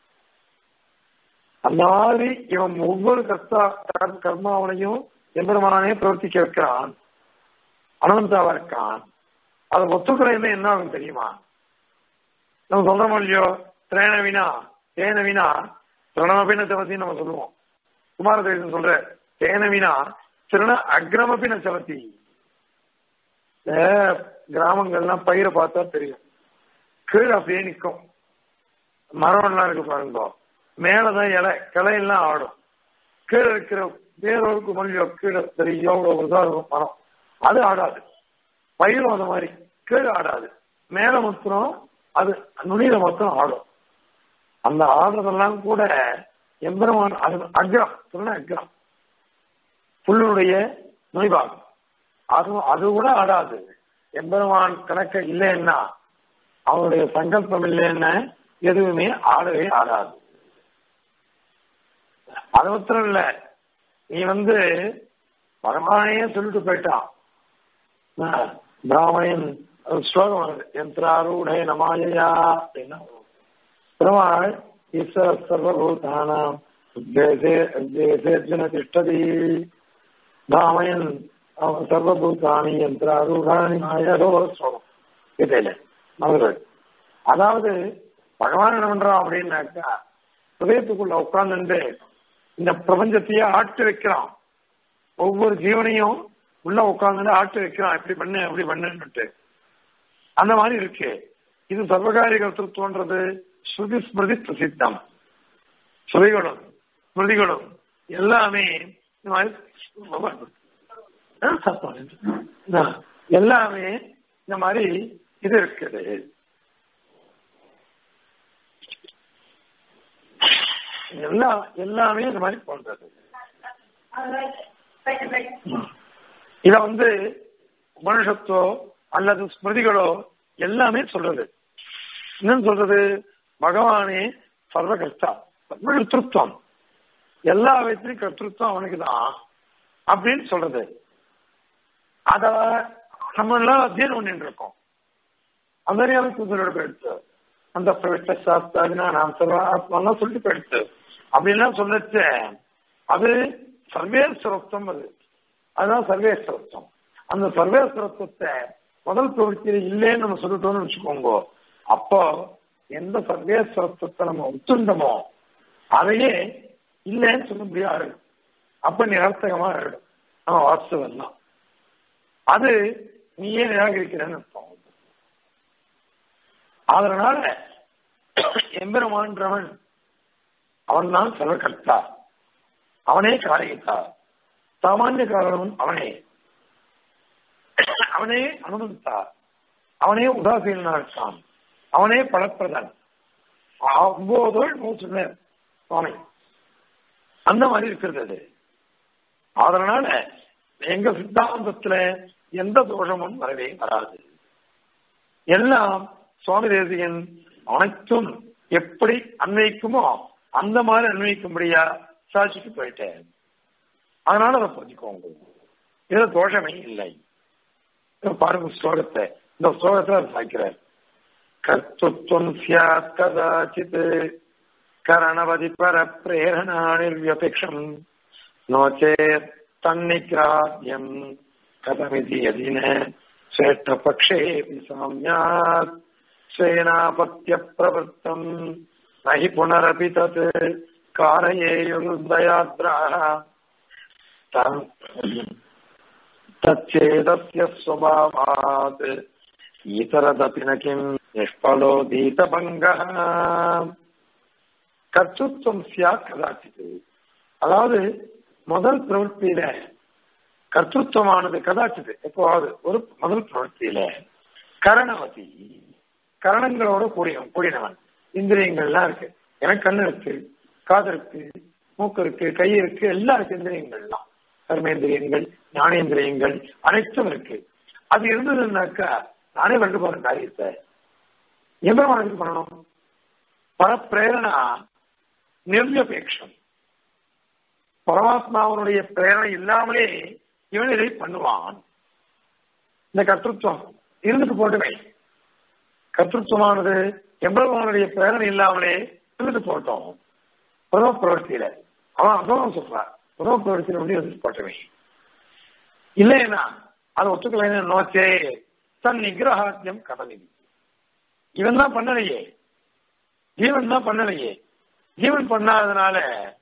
அந்த மாதிரி இவன் ஒவ்வொரு கர்த்தா கர்ம- கர்மாவனையும் எம்பெருமானே பிரவர்த்திக்க வைக்கிறான் அனந்தாவா இருக்கான் அதை ஒத்துக்கிறதுல என்ன ஆகும் தெரியுமா நம்ம சொல்றோமோ இல்லையோ திரேன வினா தேன வினா திருணமபின சவத்தின்னு நம்ம சொல்லுவோம் குமாரதேசன் சொல்ற தேன வினா திருண அக்ரமபின சவத்தி இந்த கிராமங்கள்லாம் பயிரை பார்த்தா தெரியும் கீழே அப்படியே நிற்கும் மரம்லாம் இருக்கு பாருங்க மேலதான் இலை கிளையெல்லாம் ஆடும் கீழே இருக்கிற வேறொருக்கு மொழியோ கீழே தெரியும் எவ்வளவு இதா இருக்கும் மரம் அது ஆடாது பயிரும் அந்த மாதிரி கீழே ஆடாது மேல மொத்தம் அது நுனியில மொத்தம் ஆடும் அந்த ஆடுறதெல்லாம் கூட எம்பெருமான் அது அக்ரம் சொன்ன அக்ரம் புல்லுடைய நுனிபாகம் அது அது கூட ஆடாது எம்பெருமான் கணக்க இல்லைன்னா அவனுடைய சங்கல்பம் இல்லைன்னா எதுவுமே ஆடவே ஆடாது அது மாத்திரம் இல்ல நீ வந்து பரமானையே சொல்லிட்டு போயிட்டான் ஆ, பிராமணன் ஒரு ஸ்லோகம் வருது யந்திராரூடே நமாயா அப்படின்னா பெருமாள் ஈஸ்வர சர்வபூதானாம் உத்தேசே உத்தேசேர்ஜுன திஷ்டதி பிராமணன் அவன் சர்வபூதானி யந்திராரூடானி மாயதோ ஸ்லோகம் இதில் மதுரை அதாவது பகவான் என்ன பண்றான் அப்படின்னாக்கா ஹிருதயத்துக்குள்ள உட்கார்ந்து இந்த பிரபஞ்சத்தையே ஆட்டு வைக்கிறான் ஒவ்வொரு ஜீவனையும் உள்ள உட்கார்ந்து ஆட்டு வைக்கிறான் இப்படி பண்ணு அப்படி பண்ணுன்னுட்டு அந்த மாதிரி இருக்கு இது சர்வகாரிய கருத்துவன்றது ஸ்ருதி ஸ்மிருதி பிரசித்தம் ஸ்ருதிகளும் ஸ்மிருதிகளும் எல்லாமே இந்த மாதிரி ஆ, சத்தம். ஆ, எல்லாமே இந்த மாதிரி இது இருக்குது எல்லாம் எல்லாமே இந்த மாதிரி போன்றது இத வந்து உபனிஷத்தோ அல்லது ஸ்மிருதிகளோ எல்லாமே சொல்றது என்னன்னு சொல்றது பகவானே சர்வகர்த்தா கர்த்தத்துவம் எல்லா விதத்திலும் கர்த்தத்துவம் அவனுக்கு தான் அப்படின்னு சொல்றது அத நம்ம எல்லாம் அத்தியனம் பண்ணிட்டு இருக்கோம் அந்த புதுரோட போயிடுச்சு அந்த பிரவிஷ்ட சாஸ்திரா நாம் சர்வாத்மெல்லாம் சொல்லிட்டு போயிடுச்சு அப்படின்லாம் சொல்லச்சு அது சர்வேஸ்வரத்துவம் அது அதுதான் சர்வேஸ்வரத்துவம் அந்த சர்வேஸ்வரத்துவத்தை முதல் பிரவൃத்தியில இல்லைன்னு நம்ம சொல்லிட்டோம்னு வச்சுக்கோங்க அப்போ எந்த சர்வேஸ்வரத்துவத்தை நம்ம ஒத்துண்டமோ அதையே இல்லைன்னு சொல்ல முடியாது அப்ப நிரர்த்தகமா ஆயிடும் நம்ம வாஸ்தவம் தான் அது நீயே நிராகரிக்கிறேன்னு அர்த்தம் அதனால எம்பெருமான்றவன் அவன் தான் சர்வகர்த்தா அவனே காரியத்தா சாமானிய காரணம் அவனே அவனே அனுமதித்தா அவனே உதாசீனா இருக்கான் அவனே பலப்பிரதன் ஒன்பதோள் மூச்சுன சுவாமி அந்த மாதிரி இருக்கிறது அது அதனால எங்க சித்தாந்தத்துல எந்த தோஷமும் வரவே வராது எல்லாம் சுவாமி தேசியன் அனைத்தும் எப்படி அன்வைக்குமோ அந்த மாதிரி அன்வைக்கும்படியா சாட்சிக்கு போயிட்டேன் அதனால அதை புரிஞ்சுக்கோங்க இதுல தோஷமே இல்லை பாருங்க ஸ்லோகத்தை இந்த ஸ்லோகத்துல அவர் சாய்க்கிறார் கர்த்தத்துவம் சியாத் கதாச்சித் கரணவதி பர பிரேரணா நிர்வியபேஷம் நோச்சேத் தன்னிகிராத்யம் கதமிதி யதின श्रेष्ठपक्षे साम्यात् स्वेनापत्य प्रवृत्तम् न हि पुनरपि तत् कारयेयुर्दयाद्राः तच्चेदस्य स्वभावात् इतरदपि न किम् निष्फलोदीतभङ्गः கர்த்தத்துவம் சியாத் கதாச்சித்து அதாவது முதல் பிரவൃத்தியில கர்த்தத்துவமானது கதாச்சிது எப்போவாது ஒரு முதல் பிரவൃத்தியில கரணவதி கரணங்களோட கூடியவன் கூடினவன் இந்திரியங்கள்லாம் இருக்கு எனக்கு கண்ணு இருக்கு காது இருக்கு மூக்கு இருக்கு கை இருக்கு எல்லாம் இருக்கு இந்திரியங்கள்லாம் கர்மேந்திரியங்கள் ஞானேந்திரியங்கள் அனைத்தும் இருக்கு அது இருந்ததுன்னாக்கா நானே கண்டு போற காரியத்தை எவ்வளவு பண்ணணும் பரப்பிரேரணா நிர்யபேட்சம் பரமாத்மாவனுடைய பிரேரணை இல்லாமலே இவன் இதை பண்ணுவான் இந்த கர்த்தத்துவம் இருந்துட்டு போட்டுமே கர்த்தத்துவமானது எம்பெருமானுடைய பிரேரணை இல்லாமலே இருந்துட்டு போட்டோம் பிரதம பிரவர்த்தியில அவன் அதான் சொல்றான் பிரதம பிரவர்த்தியில வந்து இருந்துட்டு போட்டவே இல்லைன்னா அதை ஒத்துக்கலைன்னு நோச்சே தன் நிகிரகாத்தியம் கடலில் இவன் தான் பண்ணலையே ஜீவன் தான் பண்ணலையே ஜீவன் பண்ணாததுனால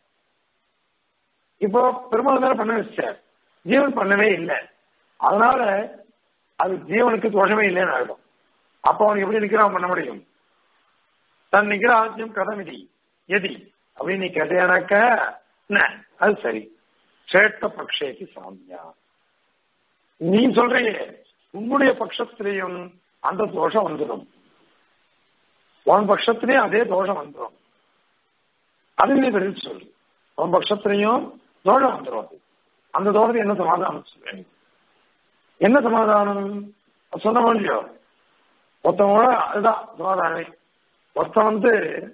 இப்போ பெருமாள் தானே பண்ண வச்சார் ஜீவன் பண்ணவே இல்லை அதனால அது ஜீவனுக்கு தோஷமே இல்லைன்னு ஆயிடும் அப்ப அவன் எப்படி நிக்கிறான் பண்ண முடியும் தன் நிகிராஜ்யம் கதமிதி எதி அப்படின்னு நீ கேட்டேனாக்க என்ன அது சரி சேட்ட பக்ஷேக்கு சாமியா நீ சொல்றியே உன்னுடைய பட்சத்திலையும் அந்த தோஷம் வந்துடும் உன் பட்சத்திலையும் அதே தோஷம் வந்துடும் அது நீ பதில் சொல்லு உன் பட்சத்திலையும் தோஷம் வந்துடும் அது அந்த தோஷத்தை என்ன சமாதானம் சொல்றேன் என்ன சமாதானம் சொன்ன முடியோ ஒருத்தவங்களோட அதுதான் சமாதானமே ஒருத்தன் வந்து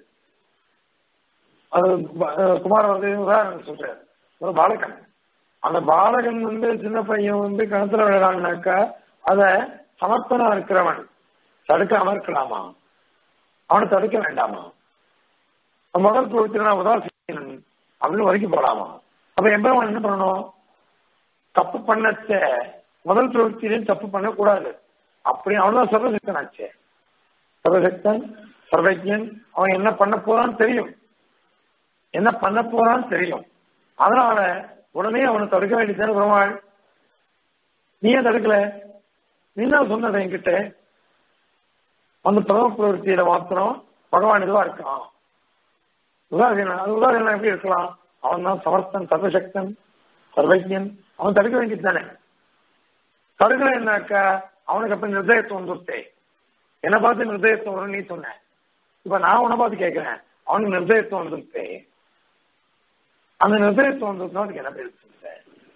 அது குமார வந்து உதாரணம் சொல்றாரு ஒரு பாலகன் அந்த பாலகன் வந்து சின்ன பையன் வந்து கிணத்துல விளையாடுனாக்கா அத சமர்ப்பனா இருக்கிறவன் தடுக்காம இருக்கலாமா அவனை தடுக்க வேண்டாமா முதல் பிரவൃத்தினா உதாசீனன் அப்படின்னு வரைக்கும் போலாமா அப்ப எம்பெருமான் என்ன பண்ணணும் தப்பு பண்ணச்ச முதல் பிரவൃத்தியிலையும் தப்பு பண்ணக்கூடாது அப்படி அவன்தான் சர்வசக்தன் ஆச்சே சர்வசக்தன் சர்வஜன் அவன் என்ன பண்ண போறான்னு தெரியும் என்ன பண்ண போறான்னு தெரியும் அதனால உடனே அவனை தடுக்க வேண்டியதான பெருமாள் நீ ஏன் தடுக்கல நீ தான் சொன்னது என்கிட்ட அந்த பிரதம பிரவൃத்தியில மாத்திரம் பகவான் இதுவா இருக்கான் உதாரணம் அது உதாரணம் எப்படி இருக்கலாம் அவன் தான் சமர்த்தன் சர்வசக்தன் சர்வஜன் அவன் தடுக்க வேண்டியது தானே தடுக்கலைன்னாக்கா அவனுக்கு அப்ப நிர்தயத்துவம் வந்துருத்தே என்ன பார்த்து நிர்தயத்துவம் வரும் நீ சொன்ன இப்ப நான் உன்னை பார்த்து கேட்கிறேன் அவனுக்கு நிர்தயத்துவம் வந்துருத்தே அந்த நிர்தயத்துவம் வந்ததுன்னா அதுக்கு என்ன பேர் சொல்ற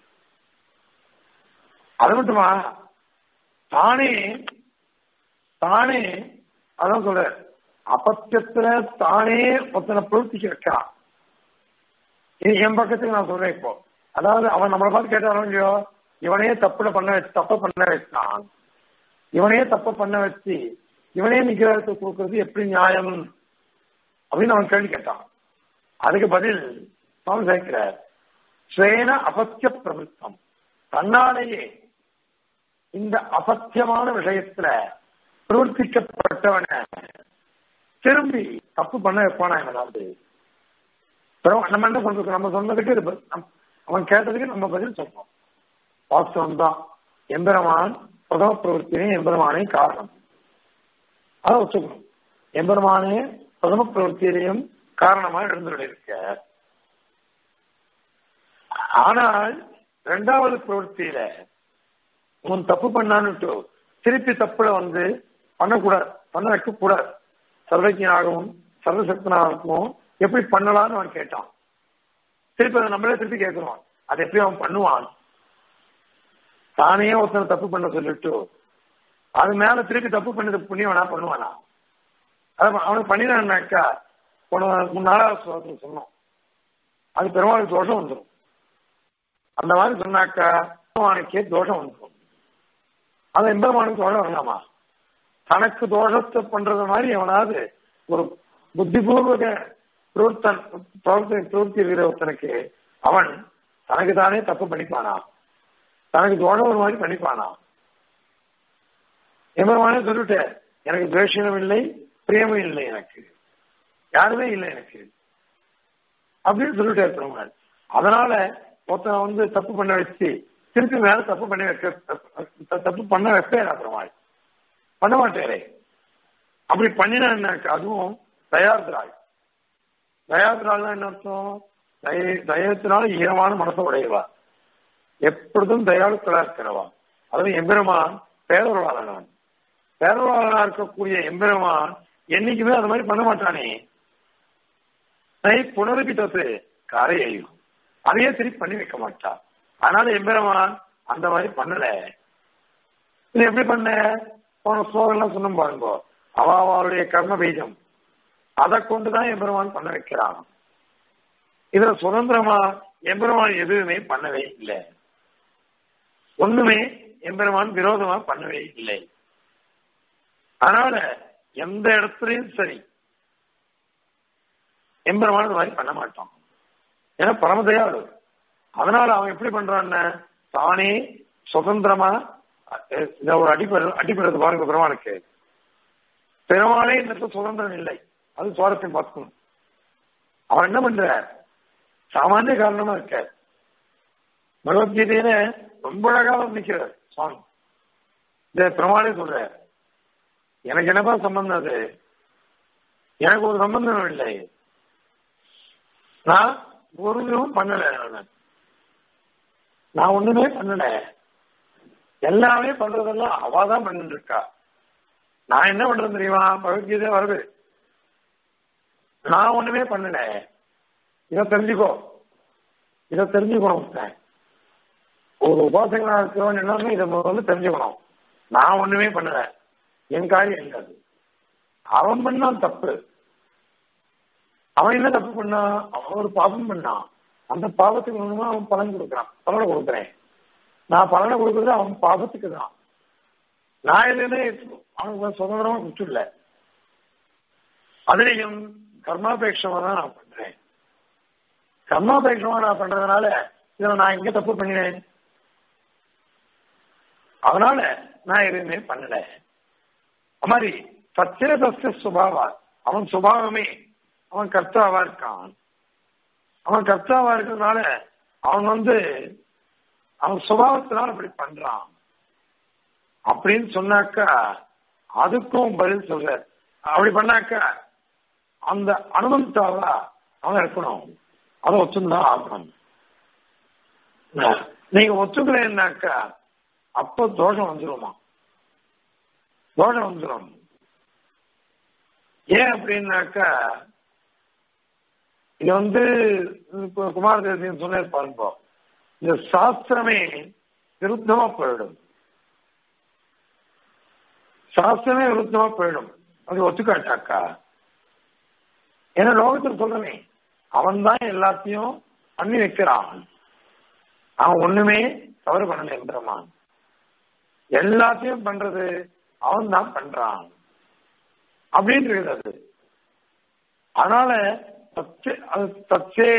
அது மட்டுமா தானே தானே அதான் சொல்ற அபத்தியத்துல தானே ஒருத்தனை பிரவர்த்திக்க வைக்கிறான் இது என் பக்கத்துக்கு நான் சொல்றேன் இப்போ அதாவது அவன் நம்மளை பார்த்து கேட்டாலும் இல்லையோ இவனே தப்புல பண்ண வச்சு தப்ப பண்ண வச்சான் இவனே தப்ப பண்ண வச்சு இவனே நிக்கிறத கொடுக்கறது எப்படி நியாயம் அப்படின்னு அவன் கேள்வி கேட்டான் அதுக்கு பதில் அவன் சேர்க்கிறார் ஸ்வேன அபத்திய பிரவருத்தம் தன்னாலேயே இந்த அபத்தியமான விஷயத்துல பிரவர்த்திக்கப்பட்டவனை திரும்பி தப்பு பண்ண வைப்பானா ஏதாவது நம்ம என்ன சொல்றோம் நம்ம சொன்னதுக்கு இது ப- நம்- அவன் கேட்டதுக்கு நம்ம பதில் சொல்றோம் வாஸ்தவம் தான் எம்பெருமான் பிரதம பிரவருத்தினே எம்பெருமானே காரணம் அதை வச்சுக்கணும் எம்பெருமானே பிரதம பிரவருத்தியிலையும் காரணமா எழுந்துள்ளிருக்க ஆனால் இரண்டாவது பிரவருத்தியில உன் தப்பு பண்ணான்னுட்டு திருப்பி தப்புல வந்து பண்ணக்கூடாது பண்ண வைக்க கூடாது சர்வஜனாகவும் சர்வசக்தனாகவும் எப்படி பண்ணலாம்னு அவன் கேட்டான் திருப்பி அதை நம்மளே திருப்பி கேட்கிறோம் அதை எப்படி அவன் பண்ணுவான் தானே ஒருத்தனை தப்பு பண்ண சொல்லிட்டு அது மேல திருப்பி தப்பு பண்ணது புண்ணியம் வேணா பண்ணுவானா அது அவனுக்கு பண்ணினான்னாக்கா போன முன்னாளாவது ஸ்லோகத்துல சொன்னோம் அது பெருமாளுக்கு தோஷம் வந்துடும் அந்த மாதிரி சொன்னாக்கா பெருமானுக்கே தோஷம் வந்துடும் அது எம்பெருமானுக்கு தோஷம் வரலாமா தனக்கு தோஷத்தை பண்றது மாதிரி எவனாவது ஒரு புத்திபூர்வக பிரவர்த்தன் பிரவர்த்தி பிரவர்த்தி இருக்கிற ஒருத்தனுக்கு அவன் தனக்கு தானே தப்பு பண்ணிப்பானா தனக்கு தோஷம் ஒரு மாதிரி பண்ணிப்பானா எம்பெருமானே சொல்லிட்டேன் எனக்கு துவேஷனும் இல்லை பிரியமும் இல்லை எனக்கு யாருமே இல்லை எனக்கு அப்படின்னு சொல்லிட்டார் பெருமாள் அதனால ஒருத்தன் வந்து தப்பு பண்ண வச்சு திருப்பி மேல தப்பு பண்ணி வைக்க த- தப்பு பண்ண வைப்பேன் பெருமாள் பண்ண மாட்டேரே அப்படி பண்ணினாக்க அதுவும் தயார்திராள் தயார்திராள்னா என்ன அர்த்தம் தய- தயத்தினால ஈரமான மனசை உடையவா எப்பொழுதும் தயாளுக்களா இருக்கிறவா அதுவும் எம்பெருமான் பேரொருளாளனான் பேரொருளாளனா இருக்கக்கூடிய எம்பெருமான் என்னைக்குமே அது மாதிரி பண்ண மாட்டானே நை புனருபித்தது காரையும் அதையே திருப்பி பண்ணி வைக்க மாட்டா அதனால எம்பெருமான் அந்த மாதிரி பண்ணல இது எப்படி பண்ண போன ஸ்லோகம்லாம் சொன்னோம் பாருங்க அவ அவளுடைய கர்ம பீஜம் அதை கொண்டுதான் எம்பெருமான் பண்ண வைக்கிறான் இதுல சுதந்திரமா எம்பெருமான் எதுவுமே பண்ணவே இல்லை ஒண்ணுமே எம்பெருமான் விரோதமா பண்ணவே இல்லை அதனால எந்த இடத்துலயும் சரி எம்பெருமான் இந்த மாதிரி பண்ண மாட்டான் ஏன்னா பரமதயாளு அதனால அவன் எப்படி பண்றான்னு தானே சுதந்திரமா அஹ், இந்த ஒரு அடிப்படை அடிப்படுறது பாருங்க பெருமானுக்கு பெருமானே இந்த இடத்துல சுதந்திரம் இல்லை அது சுவாரஸ்யம் பார்க்கணும் அவன் என்ன பண்ற சாமானிய காரணமா இருக்க பகவத்கீதையில ரொம்ப அழகா வர்ணிக்கிறார் சுவாமி இந்த பிரமாணே சொல்ற எனக்கு என்னப்பா சம்பந்தம் அது எனக்கு ஒரு சம்பந்தம் இல்லை நான் ஒரு இதுவும் பண்ணல நான். நான் ஒண்ணுமே பண்ணல எல்லாமே பண்றதெல்லாம் அவ தான் பண்ணிட்டு இருக்கா நான் என்ன பண்றேன் தெரியுமா பகவத்கீதை வருது நான் ஒண்ணுமே பண்ணல இதை தெரிஞ்சுக்கோ இதை தெரிஞ்சுக்கணும் ஒருத்தன். ஒரு உபாசகனா இருக்கிறவன் எல்லாமே இதை வந்து தெரிஞ்சுக்கணும் நான் ஒண்ணுமே பண்ணல என் காரியம் இல்லை அது அவன் பண்ணான் தப்பு அவன் என்ன தப்பு பண்ணான் அவன் ஒரு பாவம் பண்ணான் அந்த பாவத்துக்கு ஒண்ணுமா அவன் பலன் கொடுக்குறான் பலனை கொடுக்குறேன் நான் பலனை கொடுக்கறது அவன் பாவத்துக்கு தான் நான் எதுவுமே அவனுக்கு சுதந்திரமா விட்டுல அதுலயும் கர்மாபேட்சமா தான் நான் பண்றேன் கர்மாபேட்சமா நான் பண்றதுனால இதுல நான் எங்க தப்பு பண்ணினேன் அதனால நான் எதுவுமே பண்ணல அது மாதிரி சச்சேதஸ்ய சுபாவா அவன் சுபாவமே அவன் கர்த்தாவா இருக்கான் அவன் கர்த்தாவா இருக்கிறதுனால அவன் வந்து அவன் சுபாவத்தினால அப்படி பண்றான் அப்படின்னு சொன்னாக்கா அதுக்கும் பதில் சொல்ற அப்படி பண்ணாக்கா அந்த அனுபவத்தாவா அவன் இருக்கணும் அதை வச்சுதான் ஆகணும் நீங்க ஒத்துக்கலைன்னாக்கா அப்போ தோஷம் வந்துருமா தோஷம் வந்துடும் ஏன் அப்படின்னாக்கா இது வந்து இப்போ குமாரதேசியன் சொன்னார் பாருங்க இந்த சாஸ்திரமே விருத்தமா போயிடும் சாஸ்திரமே விருத்தமா போயிடும் அது ஒத்துக்காட்டாக்கா ஏன்னா லோகத்தில் சொல்றனே அவன் தான் எல்லாத்தையும் பண்ணி வைக்கிறான் அவன் ஒண்ணுமே தவறு பண்ணல எந்திரமான் எல்லாத்தையும் பண்றது அவன் தான் பண்றான் அப்படின்னு இருக்குது அது அதனால தத்தே அது தத்தே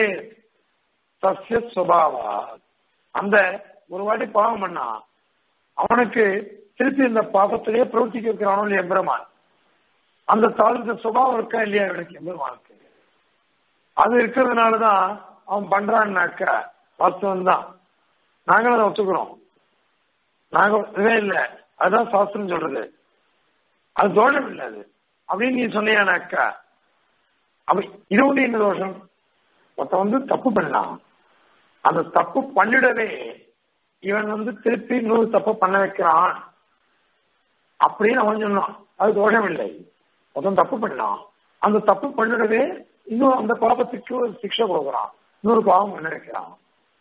தஸ்ய சுபாவா அந்த ஒரு வாட்டி பாவம் பண்ணா அவனுக்கு திருப்பி இந்த பாபத்திலேயே பிரவர்த்திக்க இருக்கிறானோ இல்லையா எம்பெருமான் அந்த தாழ்ந்த சுபாவம் இருக்கா இல்லையா இவனுக்கு எம்பெருமானுக்கு அது இருக்கிறதுனாலதான் அவன் பண்றான்னாக்கா வாஸ்தவம் தான் நாங்களும் அதை ஒத்துக்கிறோம் நாங்க இதே இல்லை அதுதான் சாஸ்திரம் சொல்றது அது தோஷம் இல்லை அது அப்படின்னு நீ சொன்னியானாக்கா அப்ப இது ஒண்ணு என்ன தோஷம் ஒருத்தன் வந்து தப்பு பண்ணலாம் அந்த தப்பு பண்ணிடவே இவன் வந்து திருப்பி இன்னொரு தப்பு பண்ண வைக்கிறான் அப்படின்னு அவன் சொன்னான் அது தோஷம் இல்லை ஒருத்தன் தப்பு பண்ணலாம் அந்த தப்பு பண்ணிடவே இன்னும் அந்த பாபத்துக்கு ஒரு சிக்ஷை கொடுக்குறான் இன்னொரு பாவம் பண்ண வைக்கிறான்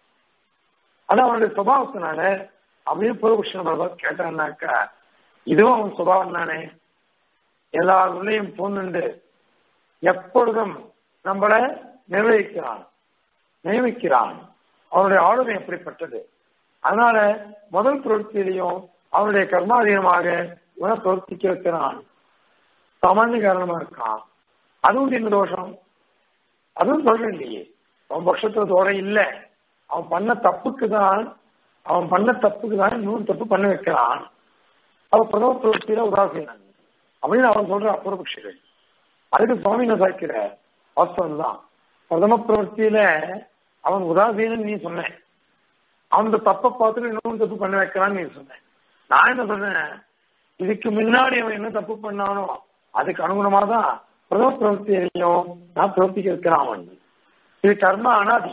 அது அவனுடைய சுபாவத்தினால அப்படின்னு பூர்வபக்ஷன் பகவத் கேட்டான்னாக்கா இதுவும் அவன் சுபாவம் தானே எல்லாருள்ளையும் பூந்துண்டு எப்பொழுதும் நம்மளை நிர்வகிக்கிறான் நியமிக்கிறான் அவனுடைய ஆளுமை எப்படிப்பட்டது அதனால முதல் பிரவൃத்தியிலையும் அவனுடைய கர்மாதீனமாக இவனை பிரவர்த்திக்க வைக்கிறான் சாமானிய காரணமா இருக்கான் அதுவும் என்ன தோஷம் அதுவும் தோஷம் இல்லையே அவன் பட்சத்துல தோஷம் இல்லை அவன் பண்ண தப்புக்கு தான் அவன் பண்ண தப்புக்கு தான் இன்னொரு தப்பு பண்ண வைக்கிறான் அவன் பிரதம பிரவர்த்தியில உதாசீனன் அப்படின்னு அவன் சொல்ற அபூர்வபக்ஷிகள் அதுக்கு சுவாமி என்ன சாய்க்கிற வாஸ்தவம் தான் பிரதம பிரவர்த்தியில அவன் உதாசீனன் நீ சொன்ன அவன் தப்பை பார்த்துட்டு இன்னொரு தப்பு பண்ண வைக்கிறான்னு நீ சொன்ன நான் என்ன சொன்னேன் இதுக்கு முன்னாடி அவன் என்ன தப்பு பண்ணானோ அதுக்கு அனுகுணமா தான் பிரதம பிரவர்த்தியிலையும் நான் பிரவர்த்திக்க இருக்கிறான் அவன் இது கர்மா அனாதி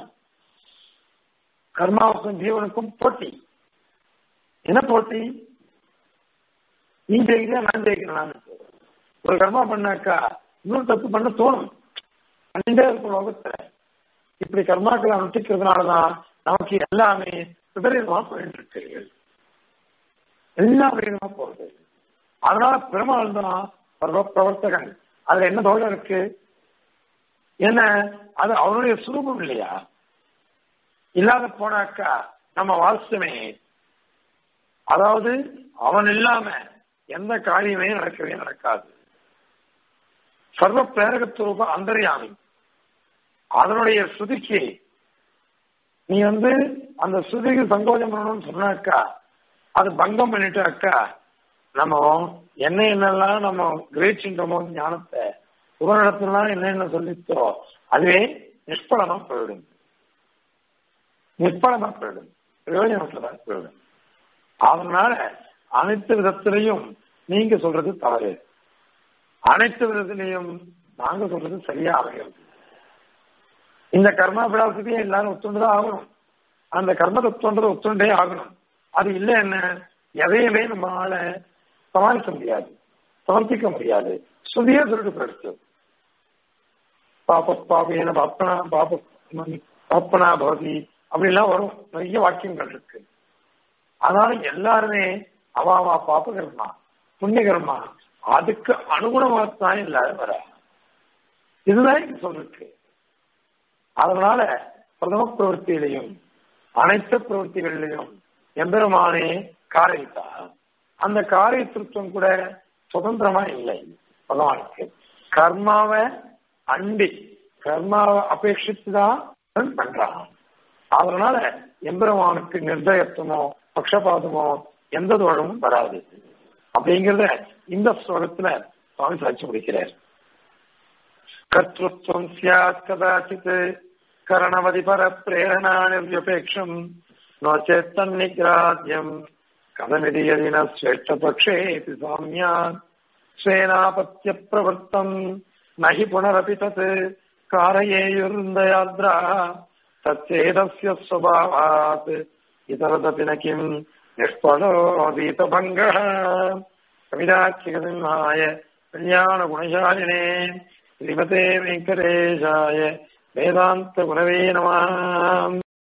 கர்மாவுக்கும் ஜீவனுக்கும் போட்டி என்ன போட்டி நீ ஜெயிக்கிற நான் ஜெயிக்கிறேன் ஒரு கர்மா பண்ணாக்கா இன்னொரு தப்பு பண்ண தோணும் பண்ணிட்டே இருக்கும் லோகத்துல இப்படி கர்மாக்களை அனுஷ்டிக்கிறதுனாலதான் நமக்கு எல்லாமே விபரீதமா போயிட்டு இருக்கு எல்லாம் விபரீதமா போறது அதனால பெருமாள் தான் பிரவர்த்தகன் அதுல என்ன தோஷம் இருக்கு என்ன அது அவனுடைய சுரூபம் இல்லையா இல்லாத போனாக்கா நம்ம வாசமே அதாவது அவன் இல்லாம எந்த காரியமே நடக்கவே நடக்காது சர்வ பிரேரகத்துவ அந்தர்யாமி அதனுடைய ஸ்ருதிக்கு நீ வந்து அந்த ஸ்ருதிக்கு சங்கோஜம் பண்ணணும்னு சொன்னாக்கா அது பங்கம் பண்ணிட்டாக்கா நம்ம என்ன என்னெல்லாம் நம்ம கிரகிச்சுட்டோமோ ஞானத்தை உபநிடத்துலாம் என்னென்ன சொல்லித்தோ அதுவே நிஷ்பலமா போயிடும் நிஷ்பலமா போயிடும் பிரயோஜனத்துலதான் போயிடும் அதனால அனைத்து விதத்திலையும் நீங்க சொல்றது தவறு அனைத்து விதத்திலையும் நாங்க சொல்றது சரியா அமைகிறது இந்த கர்ம பிலாசபியை எல்லாரும் ஒத்துண்டுதான் ஆகணும் அந்த கர்ம தத்துவன்றது ஒத்துண்டே ஆகணும் அது இல்லை என்ன எதையுமே நம்மளால சமாளிக்க முடியாது சமர்ப்பிக்க முடியாது சுதியே சொல்லிட்டு போயிடுச்சு பாப்ப பாப்பேன பாப்பனா பாப்ப பாப்பனா பவதி அப்படிலாம் வரும் நிறைய வாக்கியங்கள் இருக்கு அதனால எல்லாருமே அவாவா பாப்ப கர்மா புண்ணிய கர்மா அதுக்கு அனுகுணமாகத்தான் எல்லாரும் வர இதுதான் இங்க சொல்லிருக்கு அதனால பிரதம பிரவൃத்தியிலையும் அனைத்து பிரவൃத்திகளிலையும் எம்பெருமானே காரியத்தார் அந்த காரியத்திருத்தம் கூட சுதந்திரமா இல்லை பகவானுக்கு கர்மாவை அண்டி கர்மாவை அபேட்சித்து தான் பண்றான் அதனால எம்பெருமானுக்கு நிர்தயத்துவமோ பக்ஷபாதமோ எந்த தோழமும் வராது அப்படிங்கிறத இந்த ஸ்லோகத்துல சுவாமி சாட்சி முடிக்கிறார் கர்த்தம் சியாத் கதாச்சித் கரணவதி பர பிரேரணா நிர்யபேட்சம் நோச்சேத் தன்னிகிராத்யம் கதமிதி யதின ஸ்வேஷ்டபக்ஷேபி சாமியான் ஸ்வேனாபத்திய பிரவர்த்தம் நகி புனரபி தத் காரயேயுர்ந்தயாத்ரா तच्चेदस्य स्वभावात् इतरदपि न किम् निष्फलोऽतीतभङ्गः कविदाख्यकसिंहाय कल्याणगुणशालिने श्रीमते वेङ्कटेशाय वेदान्तगुणवे नमः